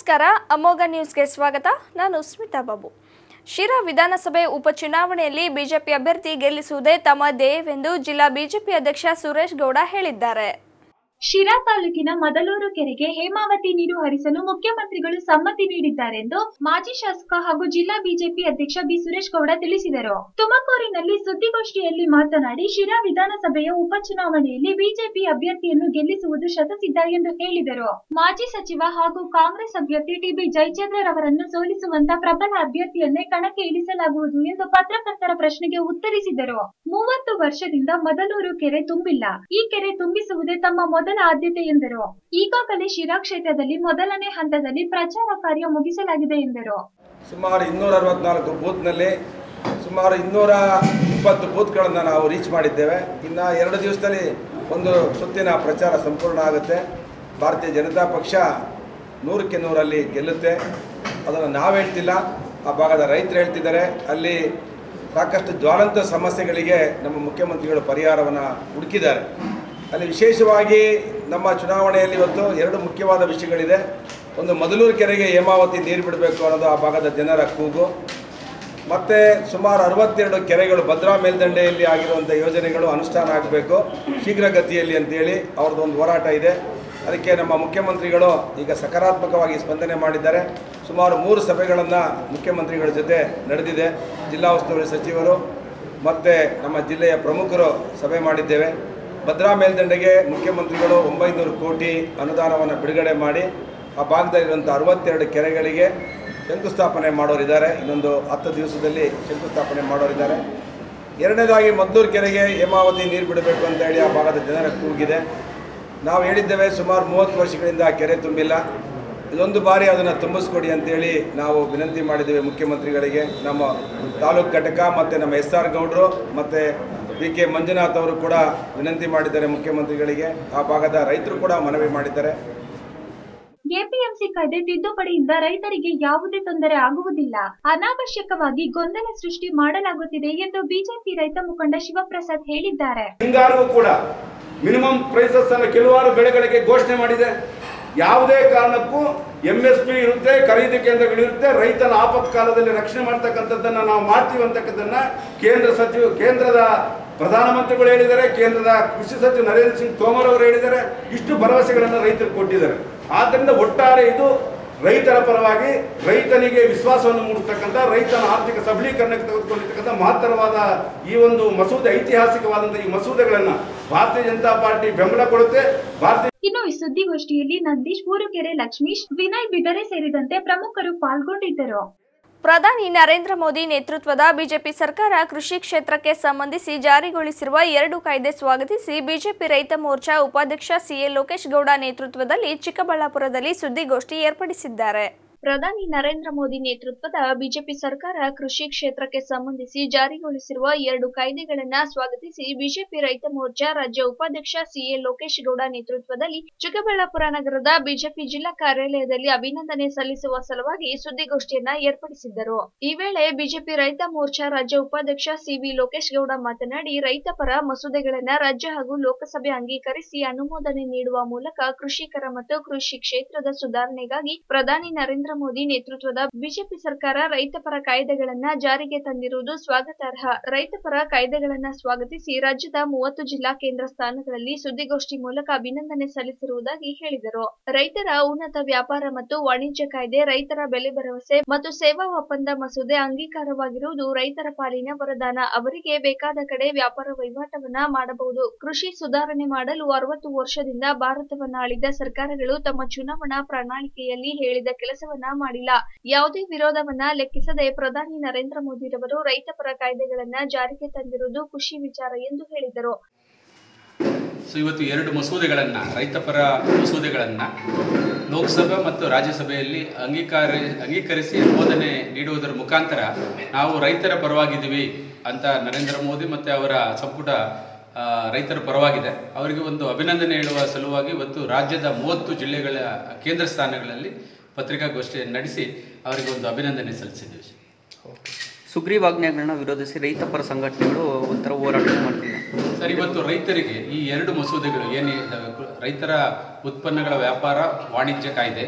ನಮಸ್ಕಾರ ಅಮೋಘ ನ್ಯೂಸ್ಗೆ ಸ್ವಾಗತ ನಾನು ಸ್ಮಿತಾ ಬಾಬು ಶಿರಾ ವಿಧಾನಸಭೆ ಉಪಚುನಾವಣೆಯಲ್ಲಿ ಬಿಜೆಪಿ ಅಭ್ಯರ್ಥಿ ಗೆಲ್ಲಿಸುವುದೇ ತಮ್ಮ ಧ್ಯೇಯವೆಂದು ಜಿಲ್ಲಾ ಬಿಜೆಪಿ ಅಧ್ಯಕ್ಷ ಸುರೇಶ್ ಗೌಡ ಹೇಳಿದ್ದಾರೆ ಶಿರಾ ತಾಲೂಕಿನ ಮದಲೂರು ಕೆರೆಗೆ ಹೇಮಾವತಿ ನೀರು ಹರಿಸಲು ಮುಖ್ಯಮಂತ್ರಿಗಳು ಸಮ್ಮತಿ ನೀಡಿದ್ದಾರೆಂದು ಮಾಜಿ ಶಾಸಕ ಹಾಗೂ ಜಿಲ್ಲಾ ಬಿಜೆಪಿ ಅಧ್ಯಕ್ಷ ಬಿ ಸುರೇಶ್ ಗೌಡ ತಿಳಿಸಿದರು ತುಮಕೂರಿನಲ್ಲಿ ಸುದ್ದಿಗೋಷ್ಠಿಯಲ್ಲಿ ಮಾತನಾಡಿ ಶಿರಾ ವಿಧಾನಸಭೆಯ ಉಪಚುನಾವಣೆಯಲ್ಲಿ ಬಿಜೆಪಿ ಅಭ್ಯರ್ಥಿಯನ್ನು ಗೆಲ್ಲಿಸುವುದು ಶತಸಿದ್ಧ ಎಂದು ಹೇಳಿದರು ಮಾಜಿ ಸಚಿವ ಹಾಗೂ ಕಾಂಗ್ರೆಸ್ ಅಭ್ಯರ್ಥಿ ಟಿಬಿ ಜಯಚಂದ್ರರವರನ್ನು ಸೋಲಿಸುವಂತ ಪ್ರಬಲ ಅಭ್ಯರ್ಥಿಯನ್ನೇ ಕಣಕ್ಕೆ ಇಳಿಸಲಾಗುವುದು ಎಂದು ಪತ್ರಕರ್ತರ ಪ್ರಶ್ನೆಗೆ ಉತ್ತರಿಸಿದರು ಮೂವತ್ತು ವರ್ಷದಿಂದ ಮದಲೂರು ಕೆರೆ ತುಂಬಿಲ್ಲ ಈ ಕೆರೆ ತುಂಬಿಸುವುದೇ ತಮ್ಮ ಮೊದಲ ಆದ್ಯತೆ ಎಂದರು ಈಗಾಗಲೇ ಶಿರಾ ಕ್ಷೇತ್ರದಲ್ಲಿ ಮೊದಲನೇ ಹಂತದಲ್ಲಿ ಪ್ರಚಾರ ಕಾರ್ಯ ಮುಗಿಸಲಾಗಿದೆ ಎಂದರು ಸುಮಾರು ಇನ್ನೂರ ಅರವತ್ನಾಲ್ಕು ಬೂತ್ನಲ್ಲಿ ಸುಮಾರು ಇನ್ನೂರ ಇಪ್ಪತ್ತು ಬೂತ್ಗಳನ್ನು ನಾವು ರೀಚ್ ಮಾಡಿದ್ದೇವೆ ಇನ್ನು ಎರಡು ದಿವಸದಲ್ಲಿ ಒಂದು ಸುತ್ತಿನ ಪ್ರಚಾರ ಸಂಪೂರ್ಣ ಆಗುತ್ತೆ ಭಾರತೀಯ ಜನತಾ ಪಕ್ಷ ನೂರಕ್ಕೆ ನೂರಲ್ಲಿ ಗೆಲ್ಲುತ್ತೆ ಅದನ್ನು ನಾವು ಹೇಳ್ತಿಲ್ಲ ಆ ಭಾಗದ ರೈತರು ಹೇಳ್ತಿದ್ದಾರೆ ಅಲ್ಲಿ ಸಾಕಷ್ಟು ಜ್ವಾಲಂತ ಸಮಸ್ಯೆಗಳಿಗೆ ನಮ್ಮ ಮುಖ್ಯಮಂತ್ರಿಗಳು ಪರಿಹಾರವನ್ನು ಹುಡುಕಿದ್ದಾರೆ ಅಲ್ಲಿ ವಿಶೇಷವಾಗಿ ನಮ್ಮ ಚುನಾವಣೆಯಲ್ಲಿ ಇವತ್ತು ಎರಡು ಮುಖ್ಯವಾದ ವಿಷಯಗಳಿದೆ ಒಂದು ಮದಲೂರು ಕೆರೆಗೆ ಹೇಮಾವತಿ ನೀರು ಬಿಡಬೇಕು ಅನ್ನೋದು ಆ ಭಾಗದ ಜನರ ಕೂಗು ಮತ್ತು ಸುಮಾರು ಅರವತ್ತೆರಡು ಕೆರೆಗಳು ಭದ್ರಾ ಮೇಲ್ದಂಡೆಯಲ್ಲಿ ಆಗಿರುವಂಥ ಯೋಜನೆಗಳು ಅನುಷ್ಠಾನ ಆಗಬೇಕು ಶೀಘ್ರಗತಿಯಲ್ಲಿ ಅಂತೇಳಿ ಅವ್ರದ್ದು ಒಂದು ಹೋರಾಟ ಇದೆ ಅದಕ್ಕೆ ನಮ್ಮ ಮುಖ್ಯಮಂತ್ರಿಗಳು ಈಗ ಸಕಾರಾತ್ಮಕವಾಗಿ ಸ್ಪಂದನೆ ಮಾಡಿದ್ದಾರೆ ಸುಮಾರು ಮೂರು ಸಭೆಗಳನ್ನು ಮುಖ್ಯಮಂತ್ರಿಗಳ ಜೊತೆ ನಡೆದಿದೆ ಜಿಲ್ಲಾ ಉಸ್ತುವಾರಿ ಸಚಿವರು ಮತ್ತು ನಮ್ಮ ಜಿಲ್ಲೆಯ ಪ್ರಮುಖರು ಸಭೆ ಮಾಡಿದ್ದೇವೆ ಭದ್ರಾ ಮೇಲ್ದಂಡೆಗೆ ಮುಖ್ಯಮಂತ್ರಿಗಳು ಒಂಬೈನೂರು ಕೋಟಿ ಅನುದಾನವನ್ನು ಬಿಡುಗಡೆ ಮಾಡಿ ಆ ಭಾಗದಲ್ಲಿರುವಂಥ ಅರವತ್ತೆರಡು ಕೆರೆಗಳಿಗೆ ಶಂಕುಸ್ಥಾಪನೆ ಮಾಡೋರಿದ್ದಾರೆ ಇನ್ನೊಂದು ಹತ್ತು ದಿವಸದಲ್ಲಿ ಶಂಕುಸ್ಥಾಪನೆ ಮಾಡೋರಿದ್ದಾರೆ ಎರಡನೇದಾಗಿ ಮದ್ದೂರು ಕೆರೆಗೆ ಹೇಮಾವತಿ ನೀರು ಬಿಡಬೇಕು ಅಂತ ಹೇಳಿ ಆ ಭಾಗದ ಜನರ ಕೂಗಿದೆ ನಾವು ಹೇಳಿದ್ದೇವೆ ಸುಮಾರು ಮೂವತ್ತು ವರ್ಷಗಳಿಂದ ಆ ಕೆರೆ ತುಂಬಿಲ್ಲ ಇದೊಂದು ಬಾರಿ ಅದನ್ನು ತುಂಬಿಸ್ಕೊಡಿ ಅಂತೇಳಿ ನಾವು ವಿನಂತಿ ಮಾಡಿದ್ದೇವೆ ಮುಖ್ಯಮಂತ್ರಿಗಳಿಗೆ ನಮ್ಮ ತಾಲೂಕು ಘಟಕ ಮತ್ತು ನಮ್ಮ ಎಸ್ ಆರ್ ಗೌಡರು ಮತ್ತು ಬಿ ಕೆ ಮಂಜುನಾಥ್ ಅವರು ಕೂಡ ವಿನಂತಿ ಮಾಡಿದ್ದಾರೆ ಮುಖ್ಯಮಂತ್ರಿಗಳಿಗೆ ಆ ಭಾಗದ ರೈತರು ಕೂಡ ಮನವಿ ಮಾಡಿದ್ದಾರೆ ಎಪಿಎಂಸಿ ಕಾಯ್ದೆ ತಿದ್ದುಪಡಿಯಿಂದ ರೈತರಿಗೆ ಯಾವುದೇ ತೊಂದರೆ ಆಗುವುದಿಲ್ಲ ಅನಾವಶ್ಯಕವಾಗಿ ಗೊಂದಲ ಸೃಷ್ಟಿ ಮಾಡಲಾಗುತ್ತಿದೆ ಎಂದು ಬಿಜೆಪಿ ರೈತ ಮುಖಂಡ ಶಿವಪ್ರಸಾದ್ ಹೇಳಿದ್ದಾರೆ ಹಿಂಗಾರಿಗೂ ಕೂಡ ಮಿನಿಮಮ್ ಪ್ರೈಸಸ್ ಅನ್ನು ಕೆಲವಾರು ಬೆಳೆಗಳಿಗೆ ಘೋಷಣೆ ಮಾಡಿದೆ ಯಾವುದೇ ಕಾರಣಕ್ಕೂ ಎಂ ಎಸ್ ಪಿ ಇರುತ್ತೆ ಖರೀದಿ ಕೇಂದ್ರಗಳಿರುತ್ತೆ ರೈತನ ಆಪತ್ಕಾಲದಲ್ಲಿ ರಕ್ಷಣೆ ಮಾಡ್ತಕ್ಕಂಥದ್ದನ್ನು ನಾವು ಮಾಡ್ತೀವಿ ಅಂತಕ್ಕಂಥದ್ದನ್ನ ಕೇಂದ್ರ ಸಚಿವ ಕೇಂದ್ರದ ಪ್ರಧಾನಮಂತ್ರಿಗಳು ಹೇಳಿದ್ದಾರೆ ಕೇಂದ್ರದ ಕೃಷಿ ಸಚಿವ ನರೇಂದ್ರ ಸಿಂಗ್ ತೋಮರ್ ಅವರು ಹೇಳಿದ್ದಾರೆ ಇಷ್ಟು ಭರವಸೆಗಳನ್ನು ರೈತರು ಕೊಟ್ಟಿದ್ದಾರೆ ಆದ್ದರಿಂದ ಒಟ್ಟಾರೆ ಇದು ರೈತರ ಪರವಾಗಿ ರೈತನಿಗೆ ವಿಶ್ವಾಸವನ್ನು ಮೂಡಿಸ್ತಕ್ಕಂಥ ರೈತನ ಆರ್ಥಿಕ ಸಬಲೀಕರಣಕ್ಕೆ ತೆಗೆದುಕೊಂಡಿರ್ತಕ್ಕಂಥ ಮಹತ್ತರವಾದ ಈ ಒಂದು ಮಸೂದೆ ಐತಿಹಾಸಿಕವಾದಂಥ ಈ ಮಸೂದೆಗಳನ್ನು ಭಾರತೀಯ ಜನತಾ ಪಾರ್ಟಿ ಬೆಂಬಲ ಕೊಡುತ್ತೆ ಭಾರತೀಯ ಇನ್ನು ಈ ಸುದ್ದಿಗೋಷ್ಠಿಯಲ್ಲಿ ನಂದೀಶ್ ಊರುಕೆರೆ ಲಕ್ಷ್ಮೀಶ್ ವಿನಯ್ ಬಿದರೆ ಸೇರಿದಂತೆ ಪ್ರಮುಖರು ಪಾಲ್ಗೊಂಡಿದ್ದರು ಪ್ರಧಾನಿ ನರೇಂದ್ರ ಮೋದಿ ನೇತೃತ್ವದ ಬಿಜೆಪಿ ಸರ್ಕಾರ ಕೃಷಿ ಕ್ಷೇತ್ರಕ್ಕೆ ಸಂಬಂಧಿಸಿ ಜಾರಿಗೊಳಿಸಿರುವ ಎರಡು ಕಾಯ್ದೆ ಸ್ವಾಗತಿಸಿ ಬಿಜೆಪಿ ರೈತ ಮೋರ್ಚಾ ಉಪಾಧ್ಯಕ್ಷ ಸಿಎ ಲೋಕೇಶ್ ಗೌಡ ನೇತೃತ್ವದಲ್ಲಿ ಚಿಕ್ಕಬಳ್ಳಾಪುರದಲ್ಲಿ ಸುದ್ದಿಗೋಷ್ಠಿ ಏರ್ಪಡಿಸಿದ್ದಾರೆ ಪ್ರಧಾನಿ ನರೇಂದ್ರ ಮೋದಿ ನೇತೃತ್ವದ ಬಿಜೆಪಿ ಸರ್ಕಾರ ಕೃಷಿ ಕ್ಷೇತ್ರಕ್ಕೆ ಸಂಬಂಧಿಸಿ ಜಾರಿಗೊಳಿಸಿರುವ ಎರಡು ಕಾಯ್ದೆಗಳನ್ನ ಸ್ವಾಗತಿಸಿ ಬಿಜೆಪಿ ರೈತ ಮೋರ್ಚಾ ರಾಜ್ಯ ಉಪಾಧ್ಯಕ್ಷ ಸಿಎ ಲೋಕೇಶ್ ಗೌಡ ನೇತೃತ್ವದಲ್ಲಿ ಚಿಕ್ಕಬಳ್ಳಾಪುರ ನಗರದ ಬಿಜೆಪಿ ಜಿಲ್ಲಾ ಕಾರ್ಯಾಲಯದಲ್ಲಿ ಅಭಿನಂದನೆ ಸಲ್ಲಿಸುವ ಸಲುವಾಗಿ ಸುದ್ದಿಗೋಷ್ಠಿಯನ್ನ ಏರ್ಪಡಿಸಿದ್ದರು ಈ ವೇಳೆ ಬಿಜೆಪಿ ರೈತ ಮೋರ್ಚಾ ರಾಜ್ಯ ಉಪಾಧ್ಯಕ್ಷ ಸಿವಿ ಲೋಕೇಶ್ ಗೌಡ ಮಾತನಾಡಿ ರೈತ ಪರ ಮಸೂದೆಗಳನ್ನ ರಾಜ್ಯ ಹಾಗೂ ಲೋಕಸಭೆ ಅಂಗೀಕರಿಸಿ ಅನುಮೋದನೆ ನೀಡುವ ಮೂಲಕ ಕೃಷಿಕರ ಮತ್ತು ಕೃಷಿ ಕ್ಷೇತ್ರದ ಸುಧಾರಣೆಗಾಗಿ ಪ್ರಧಾನಿ ನರೇಂದ್ರ ಮೋದಿ ನೇತೃತ್ವದ ಬಿಜೆಪಿ ಸರ್ಕಾರ ರೈತ ಪರ ಕಾಯ್ದೆಗಳನ್ನ ಜಾರಿಗೆ ತಂದಿರುವುದು ಸ್ವಾಗತಾರ್ಹ ರೈತ ಪರ ಕಾಯ್ದೆಗಳನ್ನ ಸ್ವಾಗತಿಸಿ ರಾಜ್ಯದ ಮೂವತ್ತು ಜಿಲ್ಲಾ ಕೇಂದ್ರ ಸ್ಥಾನಗಳಲ್ಲಿ ಸುದ್ದಿಗೋಷ್ಠಿ ಮೂಲಕ ಅಭಿನಂದನೆ ಸಲ್ಲಿಸಿರುವುದಾಗಿ ಹೇಳಿದರು ರೈತರ ಉನ್ನತ ವ್ಯಾಪಾರ ಮತ್ತು ವಾಣಿಜ್ಯ ಕಾಯ್ದೆ ರೈತರ ಬೆಲೆ ಭರವಸೆ ಮತ್ತು ಸೇವಾ ಒಪ್ಪಂದ ಮಸೂದೆ ಅಂಗೀಕಾರವಾಗಿರುವುದು ರೈತರ ಪಾಲಿನ ವರದಾನ ಅವರಿಗೆ ಬೇಕಾದ ಕಡೆ ವ್ಯಾಪಾರ ವಹಿವಾಟವನ್ನ ಮಾಡಬಹುದು ಕೃಷಿ ಸುಧಾರಣೆ ಮಾಡಲು ಅರವತ್ತು ವರ್ಷದಿಂದ ಭಾರತವನ್ನ ಆಳಿದ ಸರ್ಕಾರಗಳು ತಮ್ಮ ಚುನಾವಣಾ ಪ್ರಣಾಳಿಕೆಯಲ್ಲಿ ಹೇಳಿದ ಕೆಲಸವನ್ನ ಮಾಡಿಲ್ಲ ಯಾವುದೇ ವಿರೋಧವನ್ನ ಲೆಕ್ಕಿಸದೆ ಪ್ರಧಾನಿ ನರೇಂದ್ರ ಮೋದಿರವರು ರೈತಪರ ಕಾಯ್ದೆಗಳನ್ನ ಜಾರಿಗೆ ತಂದಿರುವುದು ಖುಷಿ ವಿಚಾರ ಎಂದು ಹೇಳಿದರು ಸೊ ಇವತ್ತು ಎರಡು ಮಸೂದೆಗಳನ್ನು ರೈತಪರ ಮಸೂದೆಗಳನ್ನು ಲೋಕಸಭೆ ಮತ್ತು ರಾಜ್ಯಸಭೆಯಲ್ಲಿ ಅಂಗೀಕಾರ ಅಂಗೀಕರಿಸಿ ಅನುಮೋದನೆ ನೀಡುವುದರ ಮುಖಾಂತರ ನಾವು ರೈತರ ಪರವಾಗಿದ್ದೀವಿ ಅಂತ ನರೇಂದ್ರ ಮೋದಿ ಮತ್ತು ಅವರ ಸಂಪುಟ ಆ, ರೈತರ ಪರವಾಗಿದೆ ಅವರಿಗೆ ಒಂದು ಅಭಿನಂದನೆ ಹೇಳುವ ಸಲುವಾಗಿ ಇವತ್ತು ರಾಜ್ಯದ ಮೂವತ್ತು ಜಿಲ್ಲೆಗಳ ಕೇಂದ್ರ ಸ್ಥಾನಗಳಲ್ಲಿ ಪತ್ರಿಕಾಗೋಷ್ಠಿಯನ್ನು ನಡೆಸಿ ಅವರಿಗೆ ಒಂದು ಅಭಿನಂದನೆ ಸಲ್ಲಿಸಿದ್ದೀವಿ ಸುಗ್ರೀವಾಜ್ಞೆಗಳನ್ನ ವಿರೋಧಿಸಿ ರೈತಪರ ಸಂಘಟನೆಗಳು ಒಂಥರ ಹೋರಾಟ ಮಾಡ್ತಿದೆ ಸರ್ ಇವತ್ತು ರೈತರಿಗೆ ಈ ಎರಡು ಮಸೂದೆಗಳು ಏನು ರೈತರ ಉತ್ಪನ್ನಗಳ ವ್ಯಾಪಾರ ವಾಣಿಜ್ಯ ಕಾಯ್ದೆ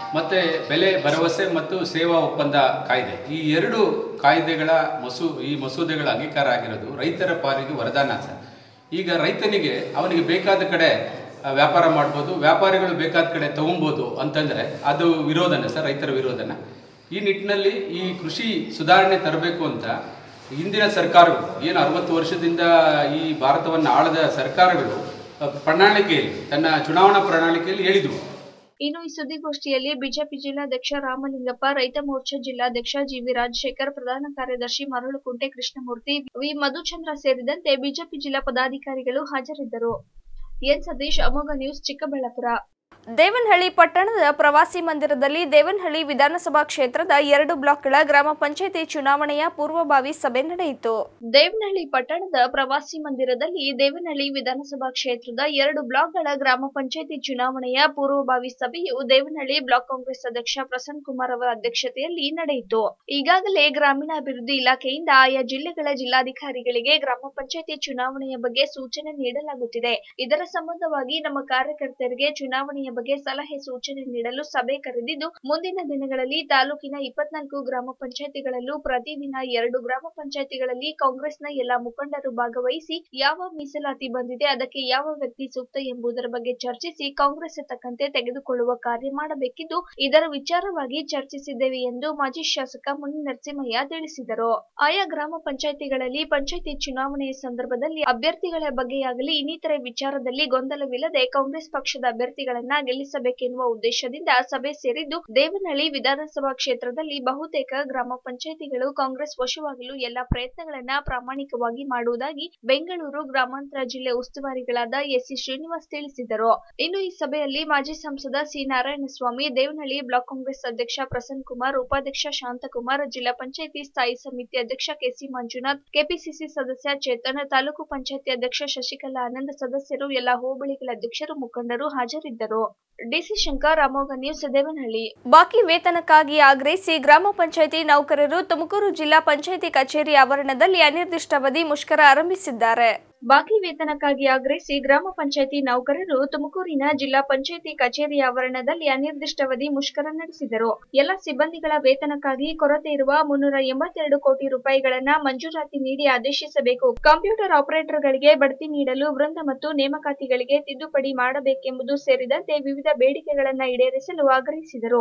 ಮತ್ತು ಬೆಲೆ ಭರವಸೆ ಮತ್ತು ಸೇವಾ ಒಪ್ಪಂದ ಕಾಯ್ದೆ ಈ ಎರಡು ಕಾಯ್ದೆಗಳ ಮಸೂ ಈ ಮಸೂದೆಗಳ ಅಂಗೀಕಾರ ಆಗಿರೋದು ರೈತರ ಪಾಲಿಗೆ ವರದಾನ ಸರ್ ಈಗ ರೈತನಿಗೆ ಅವನಿಗೆ ಬೇಕಾದ ಕಡೆ ಆ, ವ್ಯಾಪಾರ ಮಾಡ್ಬೋದು ವ್ಯಾಪಾರಿಗಳು ಬೇಕಾದ ಕಡೆ ತಗೊಬೋದು ಅಂತಂದರೆ ಅದು ವಿರೋಧನ ಸರ್ ರೈತರ ವಿರೋಧನ ಈ ನಿಟ್ಟಿನಲ್ಲಿ ಈ ಕೃಷಿ ಸುಧಾರಣೆ ತರಬೇಕು ಅಂತ ಹಿಂದಿನ ಸರ್ಕಾರಗಳು ಏನು ಅರವತ್ತು ವರ್ಷದಿಂದ ಈ ಭಾರತವನ್ನು ಆಳದ ಸರ್ಕಾರಗಳು ಆ, ಪ್ರಣಾಳಿಕೆಯಲ್ಲಿ ತನ್ನ ಚುನಾವಣಾ ಪ್ರಣಾಳಿಕೆಯಲ್ಲಿ ಹೇಳಿದವು ಇನ್ನು ಈ ಸುದ್ದಿಗೋಷ್ಠಿಯಲ್ಲಿ ಬಿಜೆಪಿ ಜಿಲ್ಲಾಧ್ಯಕ್ಷ ರಾಮಲಿಂಗಪ್ಪ ರೈತ ಮೋರ್ಚಾ ಜಿಲ್ಲಾಧ್ಯಕ್ಷ ಜಿವಿ ರಾಜಶೇಖರ್ ಪ್ರಧಾನ ಕಾರ್ಯದರ್ಶಿ ಮರಳುಕುಂಟೆ ಕೃಷ್ಣಮೂರ್ತಿ ವಿ ಮಧುಚಂದ್ರ ಸೇರಿದಂತೆ ಬಿಜೆಪಿ ಜಿಲ್ಲಾ ಪದಾಧಿಕಾರಿಗಳು ಹಾಜರಿದ್ದರು ಎನ್ ಸತೀಶ್ ಅಮೋಘ ನ್ಯೂಸ್ ಚಿಕ್ಕಬಳ್ಳಾಪುರ ದೇವನಹಳ್ಳಿ ಪಟ್ಟಣದ ಪ್ರವಾಸಿ ಮಂದಿರದಲ್ಲಿ ದೇವನಹಳ್ಳಿ ವಿಧಾನಸಭಾ ಕ್ಷೇತ್ರದ ಎರಡು ಬ್ಲಾಕ್ಗಳ ಗ್ರಾಮ ಪಂಚಾಯಿತಿ ಚುನಾವಣೆಯ ಪೂರ್ವಭಾವಿ ಸಭೆ ನಡೆಯಿತು ದೇವನಹಳ್ಳಿ ಪಟ್ಟಣದ ಪ್ರವಾಸಿ ಮಂದಿರದಲ್ಲಿ ದೇವನಹಳ್ಳಿ ವಿಧಾನಸಭಾ ಕ್ಷೇತ್ರದ ಎರಡು ಬ್ಲಾಕ್ಗಳ ಗ್ರಾಮ ಪಂಚಾಯಿತಿ ಚುನಾವಣೆಯ ಪೂರ್ವಭಾವಿ ಸಭೆಯು ದೇವನಹಳ್ಳಿ ಬ್ಲಾಕ್ ಕಾಂಗ್ರೆಸ್ ಅಧ್ಯಕ್ಷ ಪ್ರಸನ್ನ ಕುಮಾರ್ ಅವರ ಅಧ್ಯಕ್ಷತೆಯಲ್ಲಿ ನಡೆಯಿತು ಈಗಾಗಲೇ ಗ್ರಾಮೀಣಾಭಿವೃದ್ಧಿ ಇಲಾಖೆಯಿಂದ ಆಯಾ ಜಿಲ್ಲೆಗಳ ಜಿಲ್ಲಾಧಿಕಾರಿಗಳಿಗೆ ಗ್ರಾಮ ಪಂಚಾಯಿತಿ ಚುನಾವಣೆಯ ಬಗ್ಗೆ ಸೂಚನೆ ನೀಡಲಾಗುತ್ತಿದೆ ಇದರ ಸಂಬಂಧವಾಗಿ ನಮ್ಮ ಕಾರ್ಯಕರ್ತರಿಗೆ ಚುನಾವಣೆಯ ಬಗ್ಗೆ ಸಲಹೆ ಸೂಚನೆ ನೀಡಲು ಸಭೆ ಕರೆದಿದ್ದು ಮುಂದಿನ ದಿನಗಳಲ್ಲಿ ತಾಲೂಕಿನ ಇಪ್ಪತ್ನಾಲ್ಕು ಗ್ರಾಮ ಪಂಚಾಯಿತಿಗಳಲ್ಲೂ ಪ್ರತಿದಿನ ಎರಡು ಗ್ರಾಮ ಪಂಚಾಯಿತಿಗಳಲ್ಲಿ ಕಾಂಗ್ರೆಸ್ನ ಎಲ್ಲಾ ಮುಖಂಡರು ಭಾಗವಹಿಸಿ ಯಾವ ಮೀಸಲಾತಿ ಬಂದಿದೆ ಅದಕ್ಕೆ ಯಾವ ವ್ಯಕ್ತಿ ಸೂಕ್ತ ಎಂಬುದರ ಬಗ್ಗೆ ಚರ್ಚಿಸಿ ಕಾಂಗ್ರೆಸ್ ತಕ್ಕಂತೆ ತೆಗೆದುಕೊಳ್ಳುವ ಕಾರ್ಯ ಮಾಡಬೇಕಿದ್ದು ಇದರ ವಿಚಾರವಾಗಿ ಚರ್ಚಿಸಿದ್ದೇವೆ ಎಂದು ಮಾಜಿ ಶಾಸಕ ಮುನಿ ನರಸಿಂಹಯ್ಯ ತಿಳಿಸಿದರು ಆಯಾ ಗ್ರಾಮ ಪಂಚಾಯಿತಿಗಳಲ್ಲಿ ಪಂಚಾಯಿತಿ ಚುನಾವಣೆಯ ಸಂದರ್ಭದಲ್ಲಿ ಅಭ್ಯರ್ಥಿಗಳ ಬಗ್ಗೆಯಾಗಲಿ ಇನ್ನಿತರೆ ವಿಚಾರದಲ್ಲಿ ಗೊಂದಲವಿಲ್ಲದೆ ಕಾಂಗ್ರೆಸ್ ಪಕ್ಷದ ಅಭ್ಯರ್ಥಿಗಳನ್ನ ಗೆಲ್ಲಿಸಬೇಕೆನ್ನುವ ಉದ್ದೇಶದಿಂದ ಸಭೆ ಸೇರಿದ್ದು ದೇವನಹಳ್ಳಿ ವಿಧಾನಸಭಾ ಕ್ಷೇತ್ರದಲ್ಲಿ ಬಹುತೇಕ ಗ್ರಾಮ ಪಂಚಾಯಿತಿಗಳು ಕಾಂಗ್ರೆಸ್ ವಶವಾಗಲು ಎಲ್ಲಾ ಪ್ರಯತ್ನಗಳನ್ನ ಪ್ರಾಮಾಣಿಕವಾಗಿ ಮಾಡುವುದಾಗಿ ಬೆಂಗಳೂರು ಗ್ರಾಮಾಂತರ ಜಿಲ್ಲೆ ಉಸ್ತುವಾರಿಗಳಾದ ಎಸ್ಸಿ ಶ್ರೀನಿವಾಸ್ ತಿಳಿಸಿದರು ಇನ್ನು ಈ ಸಭೆಯಲ್ಲಿ ಮಾಜಿ ಸಂಸದ ಸಿ ನಾರಾಯಣಸ್ವಾಮಿ ದೇವನಹಳ್ಳಿ ಬ್ಲಾಕ್ ಕಾಂಗ್ರೆಸ್ ಅಧ್ಯಕ್ಷ ಪ್ರಸನ್ನ ಕುಮಾರ್ ಉಪಾಧ್ಯಕ್ಷ ಶಾಂತಕುಮಾರ್ ಜಿಲ್ಲಾ ಪಂಚಾಯಿತಿ ಸ್ಥಾಯಿ ಸಮಿತಿ ಅಧ್ಯಕ್ಷ ಕೆಸಿ ಮಂಜುನಾಥ್ ಕೆಪಿಸಿಸಿ ಸದಸ್ಯ ಚೇತನ್ ತಾಲೂಕು ಪಂಚಾಯಿತಿ ಅಧ್ಯಕ್ಷ ಶಶಿಕಲಾ ಆನಂದ್ ಸದಸ್ಯರು ಎಲ್ಲಾ ಹೋಬಳಿಗಳ ಅಧ್ಯಕ್ಷರು ಮುಖಂಡರು ಹಾಜರಿದ್ದರು ಡಿಸಿ ಶಂಕರ್ ಅಮೋಘ ನ್ಯೂಸ್ ದೇವನಹಳ್ಳಿ ಬಾಕಿ ವೇತನಕ್ಕಾಗಿ ಆಗ್ರಹಿಸಿ ಗ್ರಾಮ ಪಂಚಾಯಿತಿ ನೌಕರರು ತುಮಕೂರು ಜಿಲ್ಲಾ ಪಂಚಾಯಿತಿ ಕಚೇರಿ ಆವರಣದಲ್ಲಿ ಅನಿರ್ದಿಷ್ಟಾವಧಿ ಮುಷ್ಕರ ಆರಂಭಿಸಿದ್ದಾರೆ ಬಾಕಿ ವೇತನಕ್ಕಾಗಿ ಆಗ್ರಹಿಸಿ ಗ್ರಾಮ ಪಂಚಾಯಿತಿ ನೌಕರರು ತುಮಕೂರಿನ ಜಿಲ್ಲಾ ಪಂಚಾಯಿತಿ ಕಚೇರಿ ಆವರಣದಲ್ಲಿ ಅನಿರ್ದಿಷ್ಟಾವಧಿ ಮುಷ್ಕರ ನಡೆಸಿದರು ಎಲ್ಲ ಸಿಬ್ಬಂದಿಗಳ ವೇತನಕ್ಕಾಗಿ ಕೊರತೆ ಇರುವ ಮುನ್ನೂರ ಎಂಬತ್ತೆರಡು ಕೋಟಿ ರೂಪಾಯಿಗಳನ್ನ ಮಂಜೂರಾತಿ ನೀಡಿ ಆದೇಶಿಸಬೇಕು ಕಂಪ್ಯೂಟರ್ ಆಪರೇಟರ್ಗಳಿಗೆ ಬಡ್ತಿ ನೀಡಲು ವೃಂದ ಮತ್ತು ನೇಮಕಾತಿಗಳಿಗೆ ತಿದ್ದುಪಡಿ ಮಾಡಬೇಕೆಂಬುದು ಸೇರಿದಂತೆ ವಿವಿಧ ಬೇಡಿಕೆಗಳನ್ನ ಈಡೇರಿಸಲು ಆಗ್ರಹಿಸಿದರು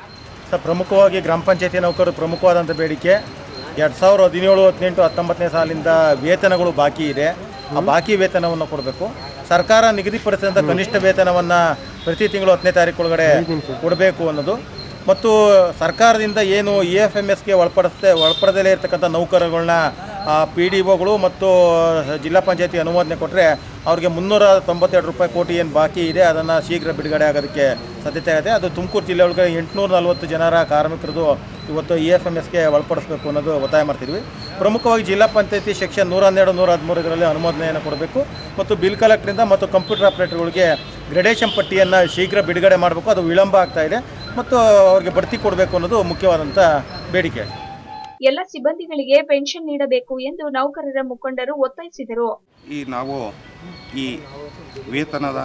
ಸರ್ ಪ್ರಮುಖವಾಗಿ ಗ್ರಾಮ ಪಂಚಾಯತಿ ನೌಕರರು ಪ್ರಮುಖವಾದಂಥ ಬೇಡಿಕೆ ಎರಡು ಸಾವಿರದ ಹದಿನೇಳು ಹದಿನೆಂಟು ಹತ್ತೊಂಬತ್ತನೇ ಸಾಲಿಂದ ವೇತನಗಳು ಬಾಕಿ ಇದೆ ಆ ಬಾಕಿ ವೇತನವನ್ನು ಕೊಡಬೇಕು ಸರ್ಕಾರ ನಿಗದಿಪಡಿಸಿದಂಥ ಕನಿಷ್ಠ ವೇತನವನ್ನು ಪ್ರತಿ ತಿಂಗಳು ಹತ್ತನೇ ತಾರೀಕು ಒಳಗಡೆ ಕೊಡಬೇಕು ಅನ್ನೋದು ಮತ್ತು ಸರ್ಕಾರದಿಂದ ಏನು ಇ ಎಫ್ ಎಮ್ ಎಸ್ಗೆ ಒಳಪಡಿಸದೆ ಒಳಪಡದಲ್ಲೇ ಇರತಕ್ಕಂಥ ನೌಕರಗಳನ್ನ ಪಿ ಡಿ ಒಗಳು ಮತ್ತು ಜಿಲ್ಲಾ ಪಂಚಾಯತಿ ಅನುಮೋದನೆ ಕೊಟ್ಟರೆ ಅವ್ರಿಗೆ ಮುನ್ನೂರ ತೊಂಬತ್ತೆರಡು ರೂಪಾಯಿ ಕೋಟಿ ಏನು ಬಾಕಿ ಇದೆ ಅದನ್ನು ಶೀಘ್ರ ಬಿಡುಗಡೆ ಆಗೋದಕ್ಕೆ ಸಾಧ್ಯತೆ ಇದೆ ಅದು ತುಮಕೂರು ಜಿಲ್ಲೆ ಒಳಗಡೆ ಎಂಟುನೂರ ನಲ್ವತ್ತು ಜನರ ಕಾರ್ಮಿಕರದು ಇವತ್ತು ಇ ಎಫ್ ಎಮ್ ಎಸ್ಗೆ ಒಳಪಡಿಸಬೇಕು ಅನ್ನೋದು ಒತ್ತಾಯ ಮಾಡ್ತಿದ್ವಿ ಪ್ರಮುಖವಾಗಿ ಜಿಲ್ಲಾ ಪಂಚಾಯತಿ ಸೆಕ್ಷನ್ ನೂರ ಹನ್ನೆರಡು ನೂರ ಹದಿಮೂರು ಇದರಲ್ಲಿ ಅನುಮೋದನೆಯನ್ನು ಕೊಡಬೇಕು ಮತ್ತು ಬಿಲ್ ಕಲೆಕ್ಟ್ರಿಂದ ಮತ್ತು ಕಂಪ್ಯೂಟರ್ ಆಪ್ರೇಟರ್ಗಳಿಗೆ ಗ್ರೆಡೇಷನ್ ಪಟ್ಟಿಯನ್ನು ಶೀಘ್ರ ಬಿಡುಗಡೆ ಮಾಡಬೇಕು ಅದು ವಿಳಂಬ ಆಗ್ತಾ ಇದೆ ಮತ್ತು ಅವ್ರಿಗೆ ಬಡ್ತಿ ಕೊಡಬೇಕು ಅನ್ನೋದು ಮುಖ್ಯವಾದಂಥ ಬೇಡಿಕೆ ಎಲ್ಲ ಸಿಬ್ಬಂದಿಗಳಿಗೆ ಪೆನ್ಷನ್ ನೀಡಬೇಕು ಎಂದು ನೌಕರರ ಮುಖಂಡರು ಒತ್ತಾಯಿಸಿದರು ಈ ನಾವು ಈ ವೇತನದ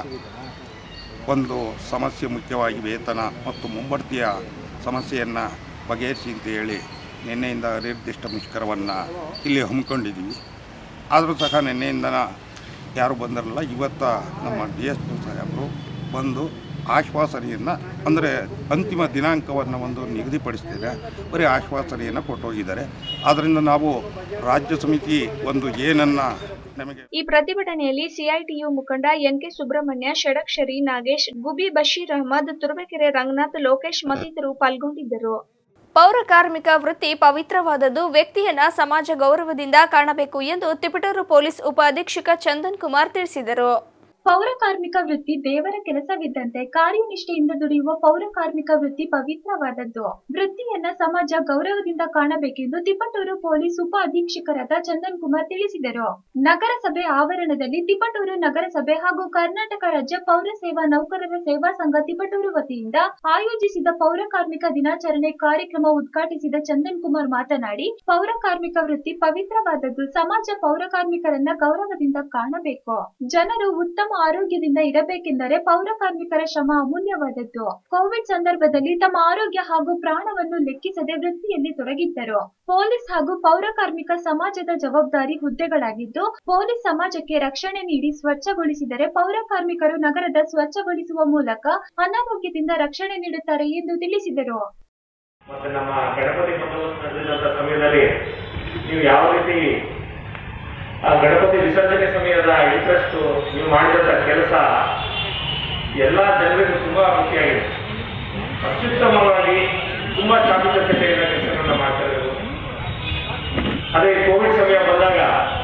ಒಂದು ಸಮಸ್ಯೆ ಮುಖ್ಯವಾಗಿ ವೇತನ ಮತ್ತು ಮುಂಬಡ್ತಿಯ ಸಮಸ್ಯೆಯನ್ನು ಬಗೆಹರಿಸಿ ಅಂತ ಹೇಳಿ ನಿನ್ನೆಯಿಂದ ನಿರ್ದಿಷ್ಟ ಮುಷ್ಕರವನ್ನು ಇಲ್ಲಿ ಹಮ್ಮಿಕೊಂಡಿದ್ದೀವಿ ಆದರೂ ಸಹ ನಿನ್ನೆಯಿಂದ ಯಾರು ಬಂದಿರಲಿಲ್ಲ ಇವತ್ತು ನಮ್ಮ ಡಿ ಎಸ್ ಪಿ ಸಾಹೇಬರು ಬಂದು ಆಶ್ವಾಸನೆಯನ್ನು ಅಂದರೆ ಅಂತಿಮ ದಿನಾಂಕವನ್ನು ಒಂದು ನಿಗದಿಪಡಿಸ್ತಿದೆ ಬರೀ ಆಶ್ವಾಸನೆಯನ್ನು ಕೊಟ್ಟೋಗಿದ್ದಾರೆ ಆದ್ದರಿಂದ ನಾವು ರಾಜ್ಯ ಸಮಿತಿ ಒಂದು ಏನನ್ನು ನಮಗೆ ಈ ಪ್ರತಿಭಟನೆಯಲ್ಲಿ ಸಿಐಟಿಯು ಮುಖಂಡ ಎನ್ಕೆ ಸುಬ್ರಹ್ಮಣ್ಯ ಷಡಕ್ಷರಿ ನಾಗೇಶ್ ಗುಬಿ ಬಶೀರ್ ಅಹಮದ್ ತುರುವೇಕೆರೆ ರಂಗನಾಥ್ ಲೋಕೇಶ್ ಮತ್ತಿತರರು ಪಾಲ್ಗೊಂಡಿದ್ದರು ಪೌರ ಕಾರ್ಮಿಕ ವೃತ್ತಿ ಪವಿತ್ರವಾದದ್ದು ವ್ಯಕ್ತಿಯನ್ನ ಸಮಾಜ ಗೌರವದಿಂದ ಕಾಣಬೇಕು ಎಂದು ತಿಪಟೂರು ಪೊಲೀಸ್ ಉಪ ಅಧೀಕ್ಷಕ ಚಂದನ್ ಕುಮಾರ್ ತಿಳಿಸಿದರು ಪೌರ ಕಾರ್ಮಿಕ ವೃತ್ತಿ ದೇವರ ಕೆಲಸವಿದ್ದಂತೆ ಕಾರ್ಯನಿಷ್ಠೆಯಿಂದ ದುಡಿಯುವ ಪೌರ ಕಾರ್ಮಿಕ ವೃತ್ತಿ ಪವಿತ್ರವಾದದ್ದು ವೃತ್ತಿಯನ್ನ ಸಮಾಜ ಗೌರವದಿಂದ ಕಾಣಬೇಕೆಂದು ತಿಪಟೂರು ಪೊಲೀಸ್ ಉಪ ಅಧೀಕ್ಷಕರಾದ ಚಂದನ್ ಕುಮಾರ್ ತಿಳಿಸಿದರು ನಗರಸಭೆ ಆವರಣದಲ್ಲಿ ತಿಪಟೂರು ನಗರಸಭೆ ಹಾಗೂ ಕರ್ನಾಟಕ ರಾಜ್ಯ ಪೌರ ಸೇವಾ ನೌಕರರ ಸೇವಾ ಸಂಘ ತಿಪಟೂರು ವತಿಯಿಂದ ಆಯೋಜಿಸಿದ ಪೌರ ಕಾರ್ಮಿಕ ದಿನಾಚರಣೆ ಕಾರ್ಯಕ್ರಮ ಉದ್ಘಾಟಿಸಿದ ಚಂದನ್ ಕುಮಾರ್ ಮಾತನಾಡಿ ಪೌರ ಕಾರ್ಮಿಕ ವೃತ್ತಿ ಪವಿತ್ರವಾದದ್ದು ಸಮಾಜ ಪೌರ ಕಾರ್ಮಿಕರನ್ನ ಗೌರವದಿಂದ ಕಾಣಬೇಕು ಜನರು ಉತ್ತಮ ಆರೋಗ್ಯದಿಂದ ಇರಬೇಕೆಂದರೆ ಪೌರ ಕಾರ್ಮಿಕರ ಶ್ರಮ ಅಮೂಲ್ಯವಾದದ್ದು ಕೋವಿಡ್ ಸಂದರ್ಭದಲ್ಲಿ ತಮ್ಮ ಆರೋಗ್ಯ ಹಾಗೂ ಪ್ರಾಣವನ್ನು ಲೆಕ್ಕಿಸದೆ ವೃತ್ತಿಯಲ್ಲಿ ತೊಡಗಿದ್ದರು ಪೊಲೀಸ್ ಹಾಗೂ ಪೌರ ಕಾರ್ಮಿಕ ಸಮಾಜದ ಜವಾಬ್ದಾರಿ ಹುದ್ದೆಗಳಾಗಿದ್ದು ಪೊಲೀಸ್ ಸಮಾಜಕ್ಕೆ ರಕ್ಷಣೆ ನೀಡಿ ಸ್ವಚ್ಛಗೊಳಿಸಿದರೆ ಪೌರ ಕಾರ್ಮಿಕರು ನಗರದ ಸ್ವಚ್ಛಗೊಳಿಸುವ ಮೂಲಕ ಅನಾರೋಗ್ಯದಿಂದ ರಕ್ಷಣೆ ನೀಡುತ್ತಾರೆ ಎಂದು ತಿಳಿಸಿದರು ಮತ್ತೆ ನಮ್ಮ ಗಣಪತಿ ಬಂದೋಬಸ್ತ್ ನಡೆದಿದ್ದಂಥ ಸಮಯದಲ್ಲಿ ನೀವು ಯಾವ ರೀತಿ ಆ ಗಣಪತಿ ವಿಸರ್ಜನೆ ಸಮಯದ ಇಂಟ್ರೆಸ್ಟ್ ನೀವು ಮಾಡಿದಂಥ ಕೆಲಸ ಎಲ್ಲ ಜನರಿಗೂ ತುಂಬಾ ಖುಷಿಯಾಗಿದೆ ಅತ್ಯುತ್ತಮವಾಗಿ ತುಂಬಾ ಚಾಕಚಕ್ಯತೆಯಿಂದ ಕೆಲಸಗಳನ್ನ ಮಾಡ್ತಾ ಇರೋದು ಅದೇ ಕೋವಿಡ್ ಸಮಯ ಬಂದಾಗ